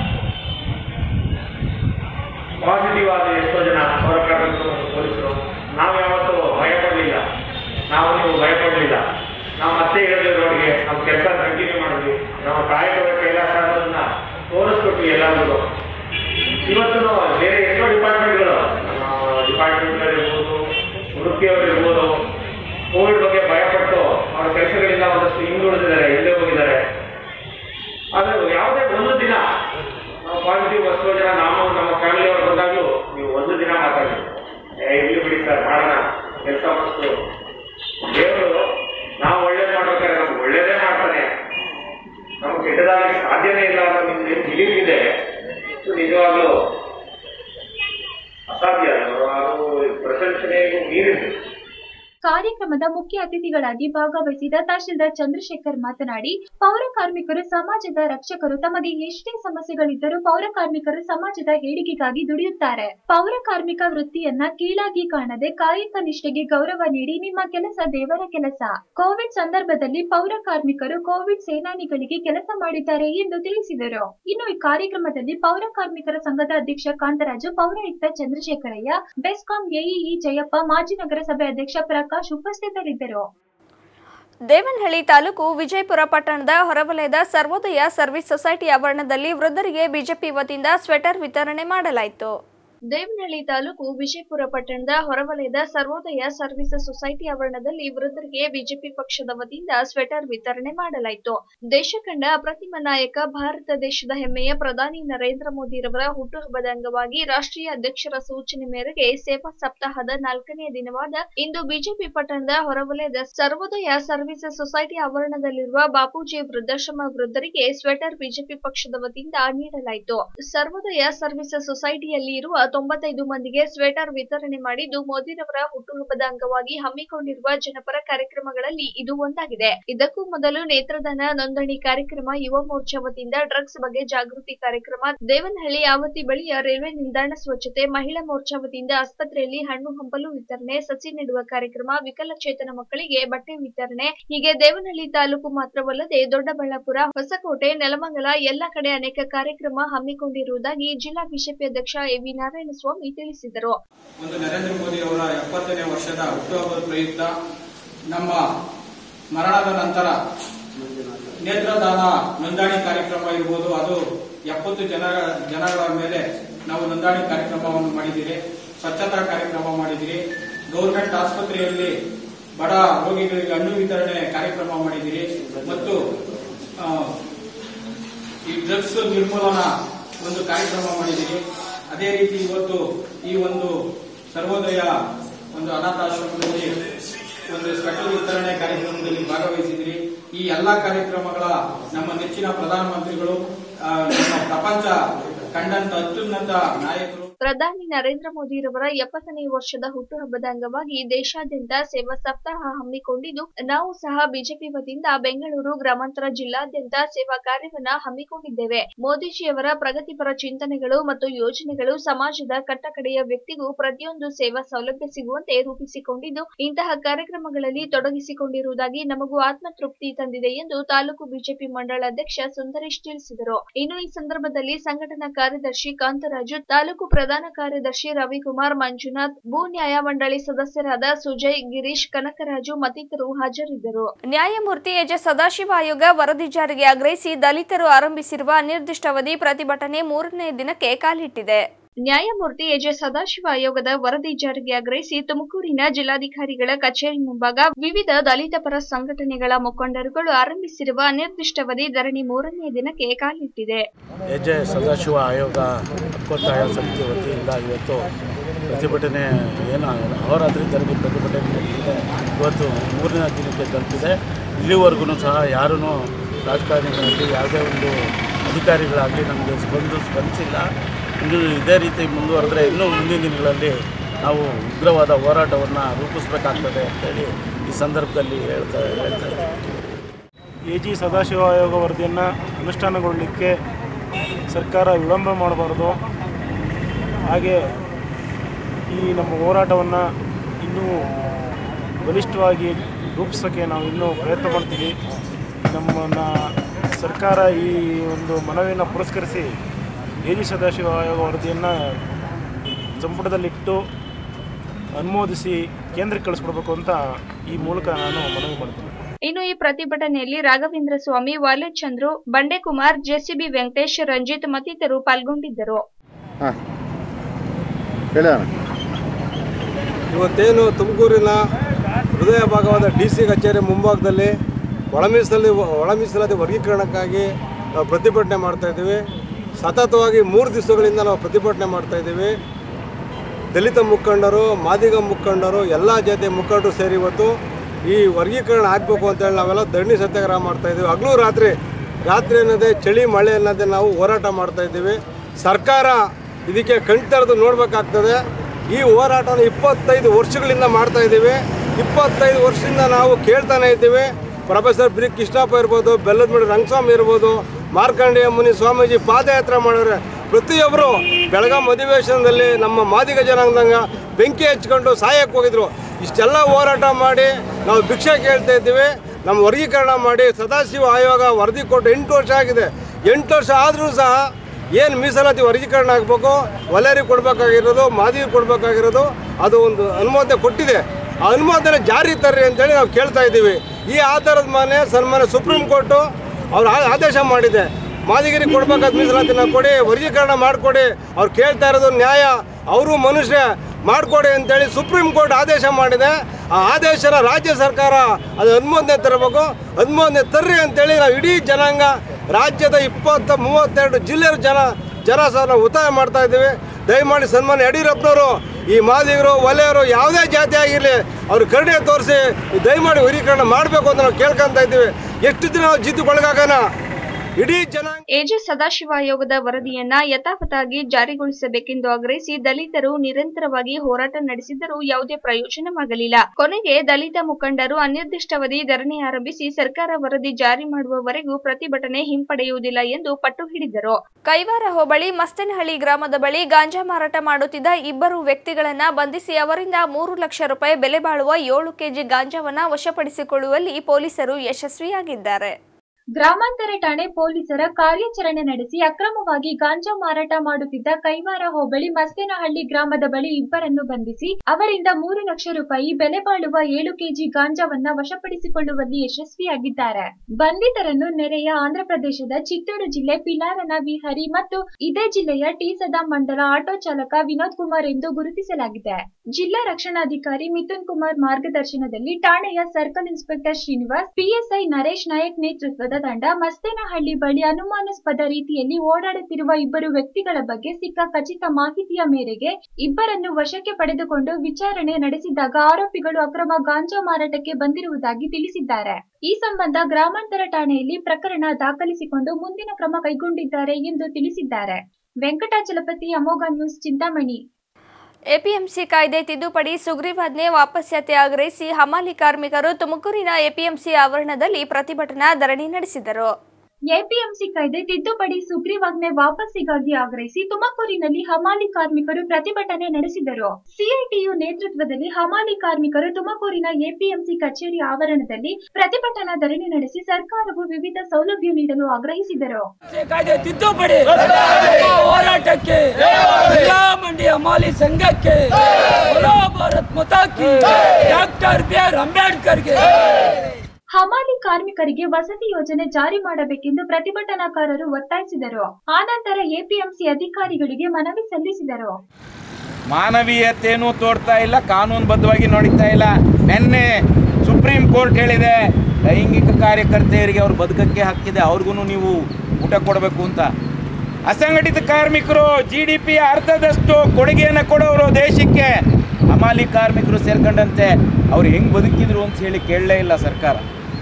ಪಾಸಿಟಿವ್ ಆದ ಎಷ್ಟೋ ಜನ ಅವರ ಕಾರ್ಮಿಕರು ಮತ್ತು ಪೊಲೀಸರು ನಾವು ಯಾವತ್ತೂ ಭಯ ಪಡಲಿಲ್ಲ ನಾವು ನೀವು ಭಯ ಪಡಲಿಲ್ಲ ನಾವು ಮತ್ತೆ ಹೇಳಿದ್ವಿ ರೋಡ್ಗೆ ನಮ್ಮ ಕೆಲಸ ಕಂಟಿನ್ಯೂ ಮಾಡಿದ್ವಿ ನಮ್ಮ ಕಾಯಕದ ಕೈಲಾಸ ಅನ್ನೋದನ್ನ ತೋರಿಸ್ಕೊಟ್ವಿ ಎಲ್ಲರಿಗೂ ಇವತ್ತು ಬೇರೆ ಎಷ್ಟೋ ಡಿಪಾರ್ಟ್ಮೆಂಟ್ಗಳು ಡಿಪಾರ್ಟ್ಮೆಂಟ್ಗಳಿರ್ಬೋದು ಉಡುಪಿಯವರಿರ್ಬೋದು ಕೋವಿಡ್ ಬಗ್ಗೆ ಭಯಪಟ್ಟು ಅವರ ಕೆಲಸಗಳಿಂದ ಒಂದಷ್ಟು ಹಿಂದುಳಿದಿದ್ದಾರೆ ಹಿಂದೆ ಹೋಗಿದ್ದಾರೆ ಅದು ಯಾವುದೇ ಒಂದು ದಿನ ನಾವು ಪಾಸಿಟಿವ್ ಎಷ್ಟೋ ಜನ ನಾವು ನಮ್ಮ ಫ್ಯಾಮಿಲಿಯವರು ಬಂದಾಗಲೂ ನೀವು ಒಂದು ದಿನ ಮಾತಾಡಿ ಏ, ಇರ್ಲಿ ಬಿಡಿ ಸರ್ ಮಾಡೋಣ ಕೆಲಸ ಮಾಡಿಸ್ತು ದೇವರು ನಾವು ಒಳ್ಳೇದು ಮಾಡ್ಬೇಕಾದ್ರೆ ನಮ್ಗೆ ಒಳ್ಳೇದೇ ಮಾಡ್ತಾನೆ ನಮ್ಗೆ ಕೆಟ್ಟದಾಗಿ ಸಾಧ್ಯನೇ ಇಲ್ಲ ಅನ್ನೋ ನಿಮ್ಗೆ ಏನು ಬಿಲೀಫ್ ಇದೆ ಇದು ನಿಜವಾಗ್ಲೂ ಅಸಾಧ್ಯ ಅದು ಅದು ಪ್ರಶಂಸನೆಗೂ ಮೀರಿದ್ದು ಕಾರ್ಯಕ್ರಮದ ಮುಖ್ಯ ಅತಿಥಿಗಳಾಗಿ ಭಾಗವಹಿಸಿದ ತಹಶೀಲ್ದಾರ್ ಚಂದ್ರಶೇಖರ್ ಮಾತನಾಡಿ ಪೌರ ಕಾರ್ಮಿಕರು ಸಮಾಜದ ರಕ್ಷಕರು ತಮಗೆ ಎಷ್ಟೇ ಸಮಸ್ಯೆಗಳಿದ್ದರೂ ಪೌರ ಕಾರ್ಮಿಕರು ಸಮಾಜದ ಏಳಿಗೆಗಾಗಿ ದುಡಿಯುತ್ತಾರೆ ಪೌರ ಕಾರ್ಮಿಕ ವೃತ್ತಿಯನ್ನ ಕೀಳಾಗಿ ಕಾಣದೆ ಕಾಯಕ ನಿಷ್ಠೆಗೆ ಗೌರವ ನೀಡಿ ನಿಮ್ಮ ಕೆಲಸ ದೇವರ ಕೆಲಸ ಕೋವಿಡ್ ಸಂದರ್ಭದಲ್ಲಿ ಪೌರ ಕಾರ್ಮಿಕರು ಕೋವಿಡ್ ಸೇನಾನಿಗಳಿಗೆ ಕೆಲಸ ಮಾಡಿದ್ದಾರೆ ಎಂದು ತಿಳಿಸಿದರು ಇನ್ನು ಈ ಕಾರ್ಯಕ್ರಮದಲ್ಲಿ ಪೌರ ಕಾರ್ಮಿಕರ ಸಂಘದ ಅಧ್ಯಕ್ಷ ಕಾಂತರಾಜು ಪೌರಾಯುಕ್ತ ಚಂದ್ರಶೇಖರಯ್ಯ ಬೆಸ್ಕಾಂ ಎಇಇ ಜಯಪ್ಪ ಮಾಜಿ ನಗರಸಭೆ ಅಧ್ಯಕ್ಷ ಪ್ರಕಾಶ್ ಉಪಸ್ಥಿತರಿದ್ದರು ದೇವನಹಳ್ಳಿ ತಾಲೂಕು ವಿಜಯಪುರ ಪಟ್ಟಣದ ಹೊರವಲಯದ ಸರ್ವೋದಯ ಸರ್ವಿಸ್ ಸೊಸೈಟಿ ಆವರಣದಲ್ಲಿ ವೃದ್ಧರಿಗೆ ಬಿಜೆಪಿ ವತಿಯಿಂದ ಸ್ವೆಟರ್ ವಿತರಣೆ ಮಾಡಲಾಯಿತು ದೇವನಹಳ್ಳಿ ತಾಲೂಕು ವಿಜಯಪುರ ಪಟ್ಟಣದ ಹೊರವಲಯದ ಸರ್ವೋದಯ ಸರ್ವಿಸ್ ಸೊಸೈಟಿ ಆವರಣದಲ್ಲಿ ವೃದ್ಧರಿಗೆ ಬಿಜೆಪಿ ಪಕ್ಷದ ವತಿಯಿಂದ ಸ್ವೆಟರ್ ವಿತರಣೆ ಮಾಡಲಾಯಿತು ದೇಶ ಕಂಡ ಅಪ್ರತಿಮ ನಾಯಕ ಭಾರತ ದೇಶದ ಹೆಮ್ಮೆಯ ಪ್ರಧಾನಿ ನರೇಂದ್ರ ಮೋದಿರವರ ಹುಟ್ಟುಹಬ್ಬದ ಅಂಗವಾಗಿ ರಾಷ್ಟ್ರೀಯ ಅಧ್ಯಕ್ಷರ ಸೂಚನೆ ಮೇರೆಗೆ ಸೇವಾ ಸಪ್ತಾಹದ ನಾಲ್ಕನೆಯ ದಿನವಾದ ಇಂದು ಬಿಜೆಪಿ ಪಟ್ಟಣದ ಹೊರವಲಯದ ಸರ್ವೋದಯ ಸರ್ವಿಸ್ ಸೊಸೈಟಿ ಆವರಣದಲ್ಲಿರುವ ಬಾಪೂಜಿ ವೃದ್ಧಾಶ್ರಮ ವೃದ್ಧರಿಗೆ ಸ್ವೆಟರ್ ಬಿಜೆಪಿ ಪಕ್ಷದ ವತಿಯಿಂದ ನೀಡಲಾಯಿತು ಸರ್ವೋದಯ ಸರ್ವಿಸ್ ಸೊಸೈಟಿಯಲ್ಲಿ ಇರುವ ತೊಂಬತ್ತೈದು ಮಂದಿಗೆ ಸ್ವೆಟರ್ ವಿತರಣೆ ಮಾಡಿದ್ದು ಮೋದಿರವರ ಹುಟ್ಟುಹಬ್ಬದ ಅಂಗವಾಗಿ ಹಮ್ಮಿಕೊಂಡಿರುವ ಜನಪರ ಕಾರ್ಯಕ್ರಮಗಳಲ್ಲಿ ಇದು ಒಂದಾಗಿದೆ ಇದಕ್ಕೂ ಮೊದಲು ನೇತ್ರದಾನ ನೋಂದಣಿ ಕಾರ್ಯಕ್ರಮ ಯುವ ಮೋರ್ಚಾ ವತಿಯಿಂದ ಡ್ರಗ್ಸ್ ಬಗ್ಗೆ ಜಾಗೃತಿ ಕಾರ್ಯಕ್ರಮ ದೇವನಹಳ್ಳಿ ಆವತಿ ಬಳಿಯ ರೈಲ್ವೆ ನಿಲ್ದಾಣ ಸ್ವಚ್ಛತೆ ಮಹಿಳಾ ಮೋರ್ಚಾ ವತಿಯಿಂದ ಆಸ್ಪತ್ರೆಯಲ್ಲಿ ಹಣ್ಣು ಹಂಪಲು ವಿತರಣೆ ಸಸಿ ನೆಡುವ ಕಾರ್ಯಕ್ರಮ ವಿಕಲಚೇತನ ಮಕ್ಕಳಿಗೆ ಬಟ್ಟೆ ವಿತರಣೆ ಹೀಗೆ ದೇವನಹಳ್ಳಿ ತಾಲೂಕು ಮಾತ್ರವಲ್ಲದೆ ದೊಡ್ಡಬಳ್ಳಾಪುರ ಹೊಸಕೋಟೆ ನೆಲಮಂಗಲ ಎಲ್ಲ ಕಡೆ ಅನೇಕ ಕಾರ್ಯಕ್ರಮ ಹಮ್ಮಿಕೊಂಡಿರುವುದಾಗಿ ಜಿಲ್ಲಾ ಬಿಜೆಪಿ ಅಧ್ಯಕ್ಷ ಎವಿ ನಾರಾಯಣಸ್ವಾಮಿ ತಿಳಿಸಿದರು ಒಂದು ನರೇಂದ್ರ ಮೋದಿ ಅವರ ಎಪ್ಪತ್ತನೇ ವರ್ಷದ ಹುಟ್ಟುಹಬ್ಬದ ಪ್ರಯುಕ್ತ ನಮ್ಮ ಮರಣದ ನಂತರ ನೇತ್ರದಾನ ನೋಂದಣಿ ಕಾರ್ಯಕ್ರಮ ಇರ್ಬೋದು ಅದು ಎಪ್ಪತ್ತು ಜನ ಜನಗಳ ಮೇಲೆ ನಾವು ನೋಂದಣಿ ಕಾರ್ಯಕ್ರಮವನ್ನು ಮಾಡಿದ್ದೀರಿ ಸ್ವಚ್ಛತಾ ಕಾರ್ಯಕ್ರಮ ಮಾಡಿದ್ದೀರಿ ಗೌರ್ಮೆಂಟ್ ಆಸ್ಪತ್ರೆಯಲ್ಲಿ ಬಡ ರೋಗಿಗಳಿಗೆ ಹಣ್ಣು ವಿತರಣೆ ಕಾರ್ಯಕ್ರಮ ಮಾಡಿದ್ದೀರಿ ಮತ್ತು ಆ, ಈ ಡ್ರಗ್ಸ್ ನಿರ್ಮೂಲನಾ ಒಂದು ಕಾರ್ಯಕ್ರಮ ಮಾಡಿದ್ದೀರಿ ಅದೇ ರೀತಿ ಇವತ್ತು ಈ ಒಂದು ಸರ್ವೋದಯ ಒಂದು ಅನಾಥಾಶ್ರಮದಲ್ಲಿ ಒಂದು ಸ್ಪೆಷಲ್ ವಿತರಣೆ ಕಾರ್ಯಕ್ರಮದಲ್ಲಿ ಭಾಗವಹಿಸಿದ್ರಿ ಈ ಎಲ್ಲಾ ಕಾರ್ಯಕ್ರಮಗಳ ನಮ್ಮ ನೆಚ್ಚಿನ ಪ್ರಧಾನಮಂತ್ರಿಗಳು ಆ, ನಮ್ಮ ಪ್ರಪಂಚ ಕಂಡಂತ ಅತ್ಯುನ್ನತ ನಾಯಕರು ಪ್ರಧಾನಿ ನರೇಂದ್ರ ಮೋದಿರವರ ಎಪ್ಪತ್ತನೇ ವರ್ಷದ ಹುಟ್ಟುಹಬ್ಬದ ಅಂಗವಾಗಿ ದೇಶಾದ್ಯಂತ ಸೇವಾ ಸಪ್ತಾಹ ಹಮ್ಮಿಕೊಂಡಿದ್ದು ನಾವು ಸಹ ಬಿಜೆಪಿ ವತಿಯಿಂದ ಬೆಂಗಳೂರು ಗ್ರಾಮಾಂತರ ಜಿಲ್ಲಾದ್ಯಂತ ಸೇವಾ ಕಾರ್ಯವನ್ನ ಹಮ್ಮಿಕೊಂಡಿದ್ದೇವೆ ಮೋದಿಜಿಯವರ ಪ್ರಗತಿಪರ ಚಿಂತನೆಗಳು ಮತ್ತು ಯೋಜನೆಗಳು ಸಮಾಜದ ಕಟ್ಟಕಡೆಯ ವ್ಯಕ್ತಿಗೂ ಪ್ರತಿಯೊಂದು ಸೇವಾ ಸೌಲಭ್ಯ ಸಿಗುವಂತೆ ರೂಪಿಸಿಕೊಂಡಿದ್ದು ಇಂತಹ ಕಾರ್ಯಕ್ರಮಗಳಲ್ಲಿ ತೊಡಗಿಸಿಕೊಂಡಿರುವುದಾಗಿ ನಮಗೂ ಆತ್ಮತೃಪ್ತಿ ತಂದಿದೆ ಎಂದು ತಾಲೂಕು ಬಿಜೆಪಿ ಮಂಡಳ ಅಧ್ಯಕ್ಷ ಸುಂದರೇಶ್ ತಿಳಿಸಿದರು ಇನ್ನು ಈ ಸಂದರ್ಭದಲ್ಲಿ ಸಂಘಟನಾ ಕಾರ್ಯದರ್ಶಿ ಕಾಂತರಾಜು ತಾಲೂಕು ಪ್ರಧಾನ ಕಾರ್ಯದರ್ಶಿ ರವಿಕುಮಾರ್ ಮಂಜುನಾಥ್ ಭೂ ನ್ಯಾಯಮಂಡಳಿ ಸದಸ್ಯರಾದ ಸುಜಯ್ ಗಿರೀಶ್ ಕನಕರಾಜು ಮತ್ತಿತರರು ಹಾಜರಿದ್ದರು ನ್ಯಾಯಮೂರ್ತಿ ಎಜೆ ಸದಾಶಿವ ಆಯೋಗ ವರದಿ ಜಾರಿಗೆ ಆಗ್ರಹಿಸಿ ದಲಿತರು ಆರಂಭಿಸಿರುವ ಅನಿರ್ದಿಷ್ಟಾವಧಿ ಪ್ರತಿಭಟನೆ ಮೂರನೇ ದಿನಕ್ಕೆ ಕಾಲಿಟ್ಟಿದೆ ನ್ಯಾಯಮೂರ್ತಿ ಎಜೆ ಸದಾಶಿವ ಆಯೋಗದ ವರದಿ ಜಾರಿಗೆ ಆಗ್ರಹಿಸಿ ತುಮಕೂರಿನ ಜಿಲ್ಲಾಧಿಕಾರಿಗಳ ಕಚೇರಿ ಮುಂಭಾಗ ವಿವಿಧ ದಲಿತ ಪರ ಸಂಘಟನೆಗಳ ಮುಖಂಡರುಗಳು ಆರಂಭಿಸಿರುವ ಅನಿರ್ದಿಷ್ಟಾವಧಿ ಧರಣಿ ಮೂರನೇ ದಿನಕ್ಕೆ ಕಾಲಿಟ್ಟಿದೆ ಹೆಜ್ಜೆ ಸದಾಶಿವ ಆಯೋಗ ಹಕ್ಕೊತ್ತಾಯ ಸಮಿತಿ ವತಿಯಿಂದ ಇವತ್ತು ಪ್ರತಿಭಟನೆ ಏನು ಅವರಾತ್ರಿ ತರಗತಿ ಪ್ರತಿಭಟನೆ ನಡೆದಿದೆ ಇವತ್ತು ಮೂರನೇ ದಿನಕ್ಕೆ ತಲುಪಿದೆ ಇಲ್ಲಿವರೆಗೂ ಸಹ ಯಾರೂ ರಾಜಕಾರಣಿಗಳಾಗಲಿ ಯಾವುದೇ ಒಂದು ಅಧಿಕಾರಿಗಳಾಗಲಿ ನಮಗೆ ಬಂದು ಸ್ಪಂದಿಸಿಲ್ಲ ಇನ್ನು ಇದೇ ರೀತಿ ಮುಂದುವರೆದ್ರೆ ಇನ್ನೂ ಮುಂದಿನ ದಿನಗಳಲ್ಲಿ ನಾವು ಉಗ್ರವಾದ ಹೋರಾಟವನ್ನು ರೂಪಿಸಬೇಕಾಗ್ತದೆ ಅಂತೇಳಿ ಈ ಸಂದರ್ಭದಲ್ಲಿ ಹೇಳ್ತಾ ಹೇಳ್ತಾ ಇದ್ದೀನಿ ಎ ಜಿ ಸದಾಶಿವ ಆಯೋಗ ವರದಿಯನ್ನು ಅನುಷ್ಠಾನಗೊಳ್ಳಲಿಕ್ಕೆ ಸರ್ಕಾರ ವಿಳಂಬ ಮಾಡಬಾರ್ದು ಹಾಗೆ ಈ ನಮ್ಮ ಹೋರಾಟವನ್ನು ಇನ್ನೂ ಬಲಿಷ್ಠವಾಗಿ ರೂಪಿಸೋಕ್ಕೆ ನಾವು ಇನ್ನೂ ಪ್ರಯತ್ನ ಮಾಡ್ತೀವಿ ನಮ್ಮನ್ನು ಸರ್ಕಾರ ಈ ಒಂದು ಮನವಿಯನ್ನು ಪುರಸ್ಕರಿಸಿ ಎ ಜಿ ಸದಾಶಿವ ಆಯೋಗ ವರದಿಯನ್ನು ಸಂಪುಟದಲ್ಲಿಟ್ಟು ಅನುಮೋದಿಸಿ ಕೇಂದ್ರಕ್ಕೆ ಕಳಿಸ್ಕೊಡ್ಬೇಕು ಅಂತ ಈ ಮೂಲಕ ನಾನು ಮನವಿ ಮಾಡ್ತೀನಿ ಇನ್ನು ಈ ಪ್ರತಿಭಟನೆಯಲ್ಲಿ ರಾಘವೇಂದ್ರ ಸ್ವಾಮಿ ವಾಲೆಚಂದ್ರು ಬಂಡೆಕುಮಾರ್ ಜೆಸಿಬಿ ವೆಂಕಟೇಶ್ ರಂಜಿತ್ ಮತ್ತಿತರರು ಪಾಲ್ಗೊಂಡಿದ್ದರು ಇವತ್ತೇನು ತುಮಕೂರಿನ ಹೃದಯ ಭಾಗವಾದ ಡಿ ಸಿ ಕಚೇರಿ ಮುಂಭಾಗದಲ್ಲಿ ಒಳ ಮೀಸಲಿ ಒಳ ಮೀಸಲಾತಿ ವರ್ಗೀಕರಣಕ್ಕಾಗಿ ನಾವು ಪ್ರತಿಭಟನೆ ಮಾಡ್ತಾ ಇದ್ದೀವಿ ಸತತವಾಗಿ ಮೂರು ದಿವಸಗಳಿಂದ ನಾವು ಪ್ರತಿಭಟನೆ ಮಾಡ್ತಾ ಇದ್ದೀವಿ ದಲಿತ ಮುಖಂಡರು ಮಾದಿಗ ಮುಖಂಡರು ಎಲ್ಲ ಜಾತಿಯ ಮುಖಂಡರು ಸೇರಿ ಇವತ್ತು ಈ ವರ್ಗೀಕರಣ ಆಗಬೇಕು ಅಂತೇಳಿ ನಾವೆಲ್ಲ ಧರಣಿ ಸತ್ಯಾಗ್ರಹ ಮಾಡ್ತಾ ಇದ್ದೀವಿ ಹಗಲು ರಾತ್ರಿ ರಾತ್ರಿ ಅನ್ನೋದೇ ಚಳಿ ಮಳೆ ಅನ್ನೋದೇ ನಾವು ಹೋರಾಟ ಮಾಡ್ತಾ ಇದ್ದೀವಿ ಸರ್ಕಾರ ಇದಕ್ಕೆ ಕಣ್ತೆರೆದು ನೋಡಬೇಕಾಗ್ತದೆ ಈ ಹೋರಾಟವನ್ನು ಇಪ್ಪತ್ತೈದು ವರ್ಷಗಳಿಂದ ಮಾಡ್ತಾ ಇದ್ದೀವಿ ಇಪ್ಪತ್ತೈದು ವರ್ಷದಿಂದ ನಾವು ಕೇಳ್ತಾನೆ ಇದ್ದೀವಿ ಪ್ರೊಫೆಸರ್ ಬಿ ಕೃಷ್ಣಪ್ಪ ಇರ್ಬೋದು ಬೆಲ್ಲದಮಡಿ ರಂಗಸ್ವಾಮಿ ಇರ್ಬೋದು ಮಾರ್ಕಂಡೇಯ ಮುನಿ ಸ್ವಾಮೀಜಿ ಪಾದಯಾತ್ರೆ ಮಾಡೋರೆ ಪ್ರತಿಯೊಬ್ಬರು ಬೆಳಗಾಂ ಅಧಿವೇಶನದಲ್ಲಿ ನಮ್ಮ ಮಾದಿಗ ಜನಾಂಗದಂಗ ಬೆಂಕಿ ಹಚ್ಕೊಂಡು ಸಾಯಕ್ಕೆ ಹೋಗಿದ್ರು ಇಷ್ಟೆಲ್ಲ ಹೋರಾಟ ಮಾಡಿ ನಾವು ಭಿಕ್ಷೆ ಕೇಳ್ತಾ ಇದ್ದೀವಿ ನಮ್ಮ ವರ್ಗೀಕರಣ ಮಾಡಿ ಸದಾಶಿವ ಆಯೋಗ ವರದಿ ಕೊಟ್ಟು ಎಂಟು ವರ್ಷ ಆಗಿದೆ ಎಂಟು ವರ್ಷ ಆದರೂ ಸಹ ಏನು ಮೀಸಲಾತಿ ವರ್ಗೀಕರಣ ಆಗಬೇಕು ಒಲೆಯರಿಗೆ ಕೊಡಬೇಕಾಗಿರೋದು ಮಾದಿಗೆ ಕೊಡಬೇಕಾಗಿರೋದು ಅದು ಒಂದು ಅನುಮೋದನೆ ಕೊಟ್ಟಿದೆ ಆ ಅನುಮೋದನೆ ಜಾರಿ ತರ್ರಿ ಅಂತೇಳಿ ನಾವು ಕೇಳ್ತಾ ಇದ್ದೀವಿ ಈ ಆಧಾರದ ಮೇಲೆ ಸನ್ಮಾನ್ಯ ಸುಪ್ರೀಂ ಕೋರ್ಟು ಅವ್ರು ಆ- ಆದೇಶ ಮಾಡಿದೆ ಮಾದಿಗಿರಿಗೆ ಕೊಡ್ಬೇಕಾದ ಮೀಸಲಾತಿನ ಕೊಡಿ ವರ್ಗೀಕರಣ ಮಾಡಿಕೊಡಿ ಅವ್ರು ಕೇಳ್ತಾ ಇರೋದು ನ್ಯಾಯ ಅವರು ಮನುಷ್ಯ ಮಾಡಿಕೊಡಿ ಅಂತೇಳಿ ಸುಪ್ರೀಂ ಕೋರ್ಟ್ ಆದೇಶ ಮಾಡಿದೆ ಆ ಆದೇಶನ ರಾಜ್ಯ ಸರ್ಕಾರ ಅದು ಅನುಮೋದನೆ ತರಬೇಕು ಅನುಮೋದನೆ ತರ್ರಿ ಅಂತೇಳಿ ನಾವು ಇಡೀ ಜನಾಂಗ ರಾಜ್ಯದ ಇಪ್ಪತ್ತ ಮೂವತ್ತೆರಡು ಜಿಲ್ಲೆಯ ಜನ ಜನ ಸಹ ನಾವು ಒತ್ತಾಯ ಮಾಡ್ತಾ ಇದ್ದೀವಿ ದಯಮಾಡಿ ಸನ್ಮಾನ್ಯ ಯಡಿಯೂರಪ್ಪನವರು ಈ ಮಾದಿಗರು ಒಲೆಯರು ಯಾವುದೇ ಜಾತಿ ಆಗಿರಲಿ ಅವ್ರು ಕರುಣೆ ತೋರಿಸಿ ದಯಮಾಡಿ ವರ್ಗೀಕರಣ ಮಾಡಬೇಕು ಅಂತ ನಾವು ಕೇಳ್ಕೊಂತ ಇದ್ದೀವಿ ಎಷ್ಟು ದಿನ ನಾವು ಜಿದ್ದುಗೊಳಗಾಗೋಣ ಇಡೀ ಜನ ಎಜೆ ಸದಾಶಿವ ಆಯೋಗದ ವರದಿಯನ್ನ ಯಥಾವತ್ತಾಗಿ ಜಾರಿಗೊಳಿಸಬೇಕೆಂದು ಆಗ್ರಹಿಸಿ ದಲಿತರು ನಿರಂತರವಾಗಿ ಹೋರಾಟ ನಡೆಸಿದರೂ ಯಾವುದೇ ಪ್ರಯೋಜನವಾಗಲಿಲ್ಲ ಕೊನೆಗೆ ದಲಿತ ಮುಖಂಡರು ಅನಿರ್ದಿಷ್ಟಾವಧಿ ಧರಣಿ ಆರಂಭಿಸಿ ಸರ್ಕಾರ ವರದಿ ಜಾರಿ ಮಾಡುವವರೆಗೂ ಪ್ರತಿಭಟನೆ ಹಿಂಪಡೆಯುವುದಿಲ್ಲ ಎಂದು ಪಟ್ಟು ಹಿಡಿದರು ಕೈವಾರ ಹೋಬಳಿ ಮಸ್ತನಹಳ್ಳಿ ಗ್ರಾಮದ ಬಳಿ ಗಾಂಜಾ ಮಾರಾಟ ಮಾಡುತ್ತಿದ್ದ ಇಬ್ಬರು ವ್ಯಕ್ತಿಗಳನ್ನ ಬಂಧಿಸಿ ಅವರಿಂದ ಮೂರು ಲಕ್ಷ ರೂಪಾಯಿ ಬೆಲೆ ಬಾಳುವ ಏಳು ಕೆಜಿ ಗಾಂಜಾವನ್ನ ವಶಪಡಿಸಿಕೊಳ್ಳುವಲ್ಲಿ ಪೊಲೀಸರು ಯಶಸ್ವಿಯಾಗಿದ್ದಾರೆ ಗ್ರಾಮಾಂತರ ಠಾಣೆ ಪೊಲೀಸರ ಕಾರ್ಯಾಚರಣೆ ನಡೆಸಿ ಅಕ್ರಮವಾಗಿ ಗಾಂಜಾ ಮಾರಾಟ ಮಾಡುತ್ತಿದ್ದ ಕೈವಾರ ಹೋಬಳಿ ಮಸ್ತೇನಹಳ್ಳಿ ಗ್ರಾಮದ ಬಳಿ ಇಬ್ಬರನ್ನು ಬಂಧಿಸಿ ಅವರಿಂದ ಮೂರು ಲಕ್ಷ ರೂಪಾಯಿ ಬೆಲೆ ಬಾಳುವ ಏಳು ಕೆಜಿ ಗಾಂಜಾವನ್ನ ವಶಪಡಿಸಿಕೊಳ್ಳುವಲ್ಲಿ ಯಶಸ್ವಿಯಾಗಿದ್ದಾರೆ ಬಂಧಿತರನ್ನು ನೆರೆಯ ಆಂಧ್ರಪ್ರದೇಶದ ಚಿತ್ತೂರು ಜಿಲ್ಲೆ ಪಿಲಾರನ ವಿಹರಿ ಮತ್ತು ಇದೇ ಜಿಲ್ಲೆಯ ಟಿ ಸದಾ ಮಂಡಲ ಆಟೋ ಚಾಲಕ ವಿನೋದ್ ಕುಮಾರ್ ಎಂದು ಗುರುತಿಸಲಾಗಿದೆ ಜಿಲ್ಲಾ ರಕ್ಷಣಾಧಿಕಾರಿ ಮಿಥುನ್ ಕುಮಾರ್ ಮಾರ್ಗದರ್ಶನದಲ್ಲಿ ಠಾಣೆಯ circle inspector Srinivas PSI Naresh Nayak ನೇತೃತ್ವದ ತಂಡ ಮಸ್ತೇನಹಳ್ಳಿ ಬಳಿ ಅನುಮಾನಾಸ್ಪದ ರೀತಿಯಲ್ಲಿ ಓಡಾಡುತ್ತಿರುವ ಇಬ್ಬರು ವ್ಯಕ್ತಿಗಳ ಬಗ್ಗೆ ಸಿಕ್ಕ ಖಚಿತ ಮಾಹಿತಿಯ ಮೇರೆಗೆ ಇಬ್ಬರನ್ನು ವಶಕ್ಕೆ ಪಡೆದುಕೊಂಡು ವಿಚಾರಣೆ ನಡೆಸಿದಾಗ ಆರೋಪಿಗಳು ಅಕ್ರಮ ಗಾಂಜಾ ಮಾರಾಟಕ್ಕೆ ಬಂದಿರುವುದಾಗಿ ತಿಳಿಸಿದ್ದಾರೆ ಈ ಸಂಬಂಧ ಗ್ರಾಮಾಂತರ ಠಾಣೆಯಲ್ಲಿ ಪ್ರಕರಣ ದಾಖಲಿಸಿಕೊಂಡು ಮುಂದಿನ ಕ್ರಮ ಕೈಗೊಂಡಿದ್ದಾರೆ ಎಂದು ತಿಳಿಸಿದ್ದಾರೆ ವೆಂಕಟಾಚಲಪತಿ ಅಮೋಘ ನ್ಯೂಸ್ ಚಿಂತಾಮಣಿ ಎಪಿಎಂಸಿ ಕಾಯ್ದೆ ತಿದ್ದುಪಡಿ ಸುಗ್ರೀವಾಜ್ಞೆ ವಾಪಸ್ಯತೆ ಆಗ್ರಹಿಸಿ ಹಮಾಲಿ ಕಾರ್ಮಿಕರು ತುಮಕೂರಿನ ಎಪಿಎಂಸಿ ಆವರಣದಲ್ಲಿ ಪ್ರತಿಭಟನಾ ಧರಣಿ ನಡೆಸಿದರು ಎಪಿಎಂಸಿ ಕಾಯ್ದೆ ತಿದ್ದುಪಡಿ ಸುಗ್ರೀವಾಜ್ಞೆ ವಾಪಸ್ಸಿಗಾಗಿ ಆಗ್ರಹಿಸಿ ತುಮಕೂರಿನಲ್ಲಿ ಹಮಾಲಿ ಕಾರ್ಮಿಕರು ಪ್ರತಿಭಟನೆ ನಡೆಸಿದರು ಸಿಐಟಿಯು ನೇತೃತ್ವದಲ್ಲಿ ಹಮಾಲಿ ಕಾರ್ಮಿಕರು ತುಮಕೂರಿನ ಎಪಿಎಂಸಿ ಕಚೇರಿ ಆವರಣದಲ್ಲಿ ಪ್ರತಿಭಟನಾ ಧರಣಿ ನಡೆಸಿ ಸರ್ಕಾರವು ವಿವಿಧ ಸೌಲಭ್ಯ ನೀಡಲು ಆಗ್ರಹಿಸಿದರು ಕಾಯ್ದೆ ತಿದ್ದುಪಡಿ ಹೋರಾಟಕ್ಕೆ ಜಿಲ್ಲಾ ಮಂಡಿಯ ಮಾಲಿ ಸಂಘಕ್ಕೆ ಬರೋ ಭಾರತ್ ಮತಾಕಿ ಡಾಕ್ಟರ್ ಬಿ ಆರ್ ಅಂಬೇಡ್ಕರ್ಗೆ ಹಮಾಲಿ ಕಾರ್ಮಿಕರಿಗೆ ವಸತಿ ಯೋಜನೆ ಜಾರಿ ಮಾಡಬೇಕೆಂದು ಪ್ರತಿಭಟನಾಕಾರರು ಒತ್ತಾಯಿಸಿದರು ಆನಂತರ ಎಪಿಎಂಸಿ ಅಧಿಕಾರಿಗಳಿಗೆ ಮನವಿ ಸಲ್ಲಿಸಿದರು ಮಾನವೀಯತೆಯನ್ನು ತೋರ್ತಾ ಇಲ್ಲ ಕಾನೂನುಬದ್ಧವಾಗಿ ನೋಡ್ತಾ ಇಲ್ಲ ನಿನ್ನೆ ಸುಪ್ರೀಂ ಕೋರ್ಟ್ ಹೇಳಿದೆ ಲೈಂಗಿಕ ಕಾರ್ಯಕರ್ತೆಯರಿಗೆ ಅವ್ರ ಬದುಕಕ್ಕೆ ಹಕ್ಕಿದೆ ಅವ್ರಿಗೂ ನೀವು ಊಟ ಕೊಡಬೇಕು ಅಂತ ಅಸಂಘಟಿತ ಕಾರ್ಮಿಕರು ಜಿ ಡಿ ಪಿಯ ಅರ್ಧದಷ್ಟು ಕೊಡುಗೆಯನ್ನು ಕೊಡೋರು ದೇಶಕ್ಕೆ ಹಮಾಲಿ ಕಾರ್ಮಿಕರು ಸೇರ್ಕೊಂಡಂತೆ ಅವ್ರು ಹೆಂಗೆ ಬದುಕಿದ್ರು ಅಂತ ಹೇಳಿ ಕೇಳಲೇ ಇಲ್ಲ ಸರ್ಕಾರ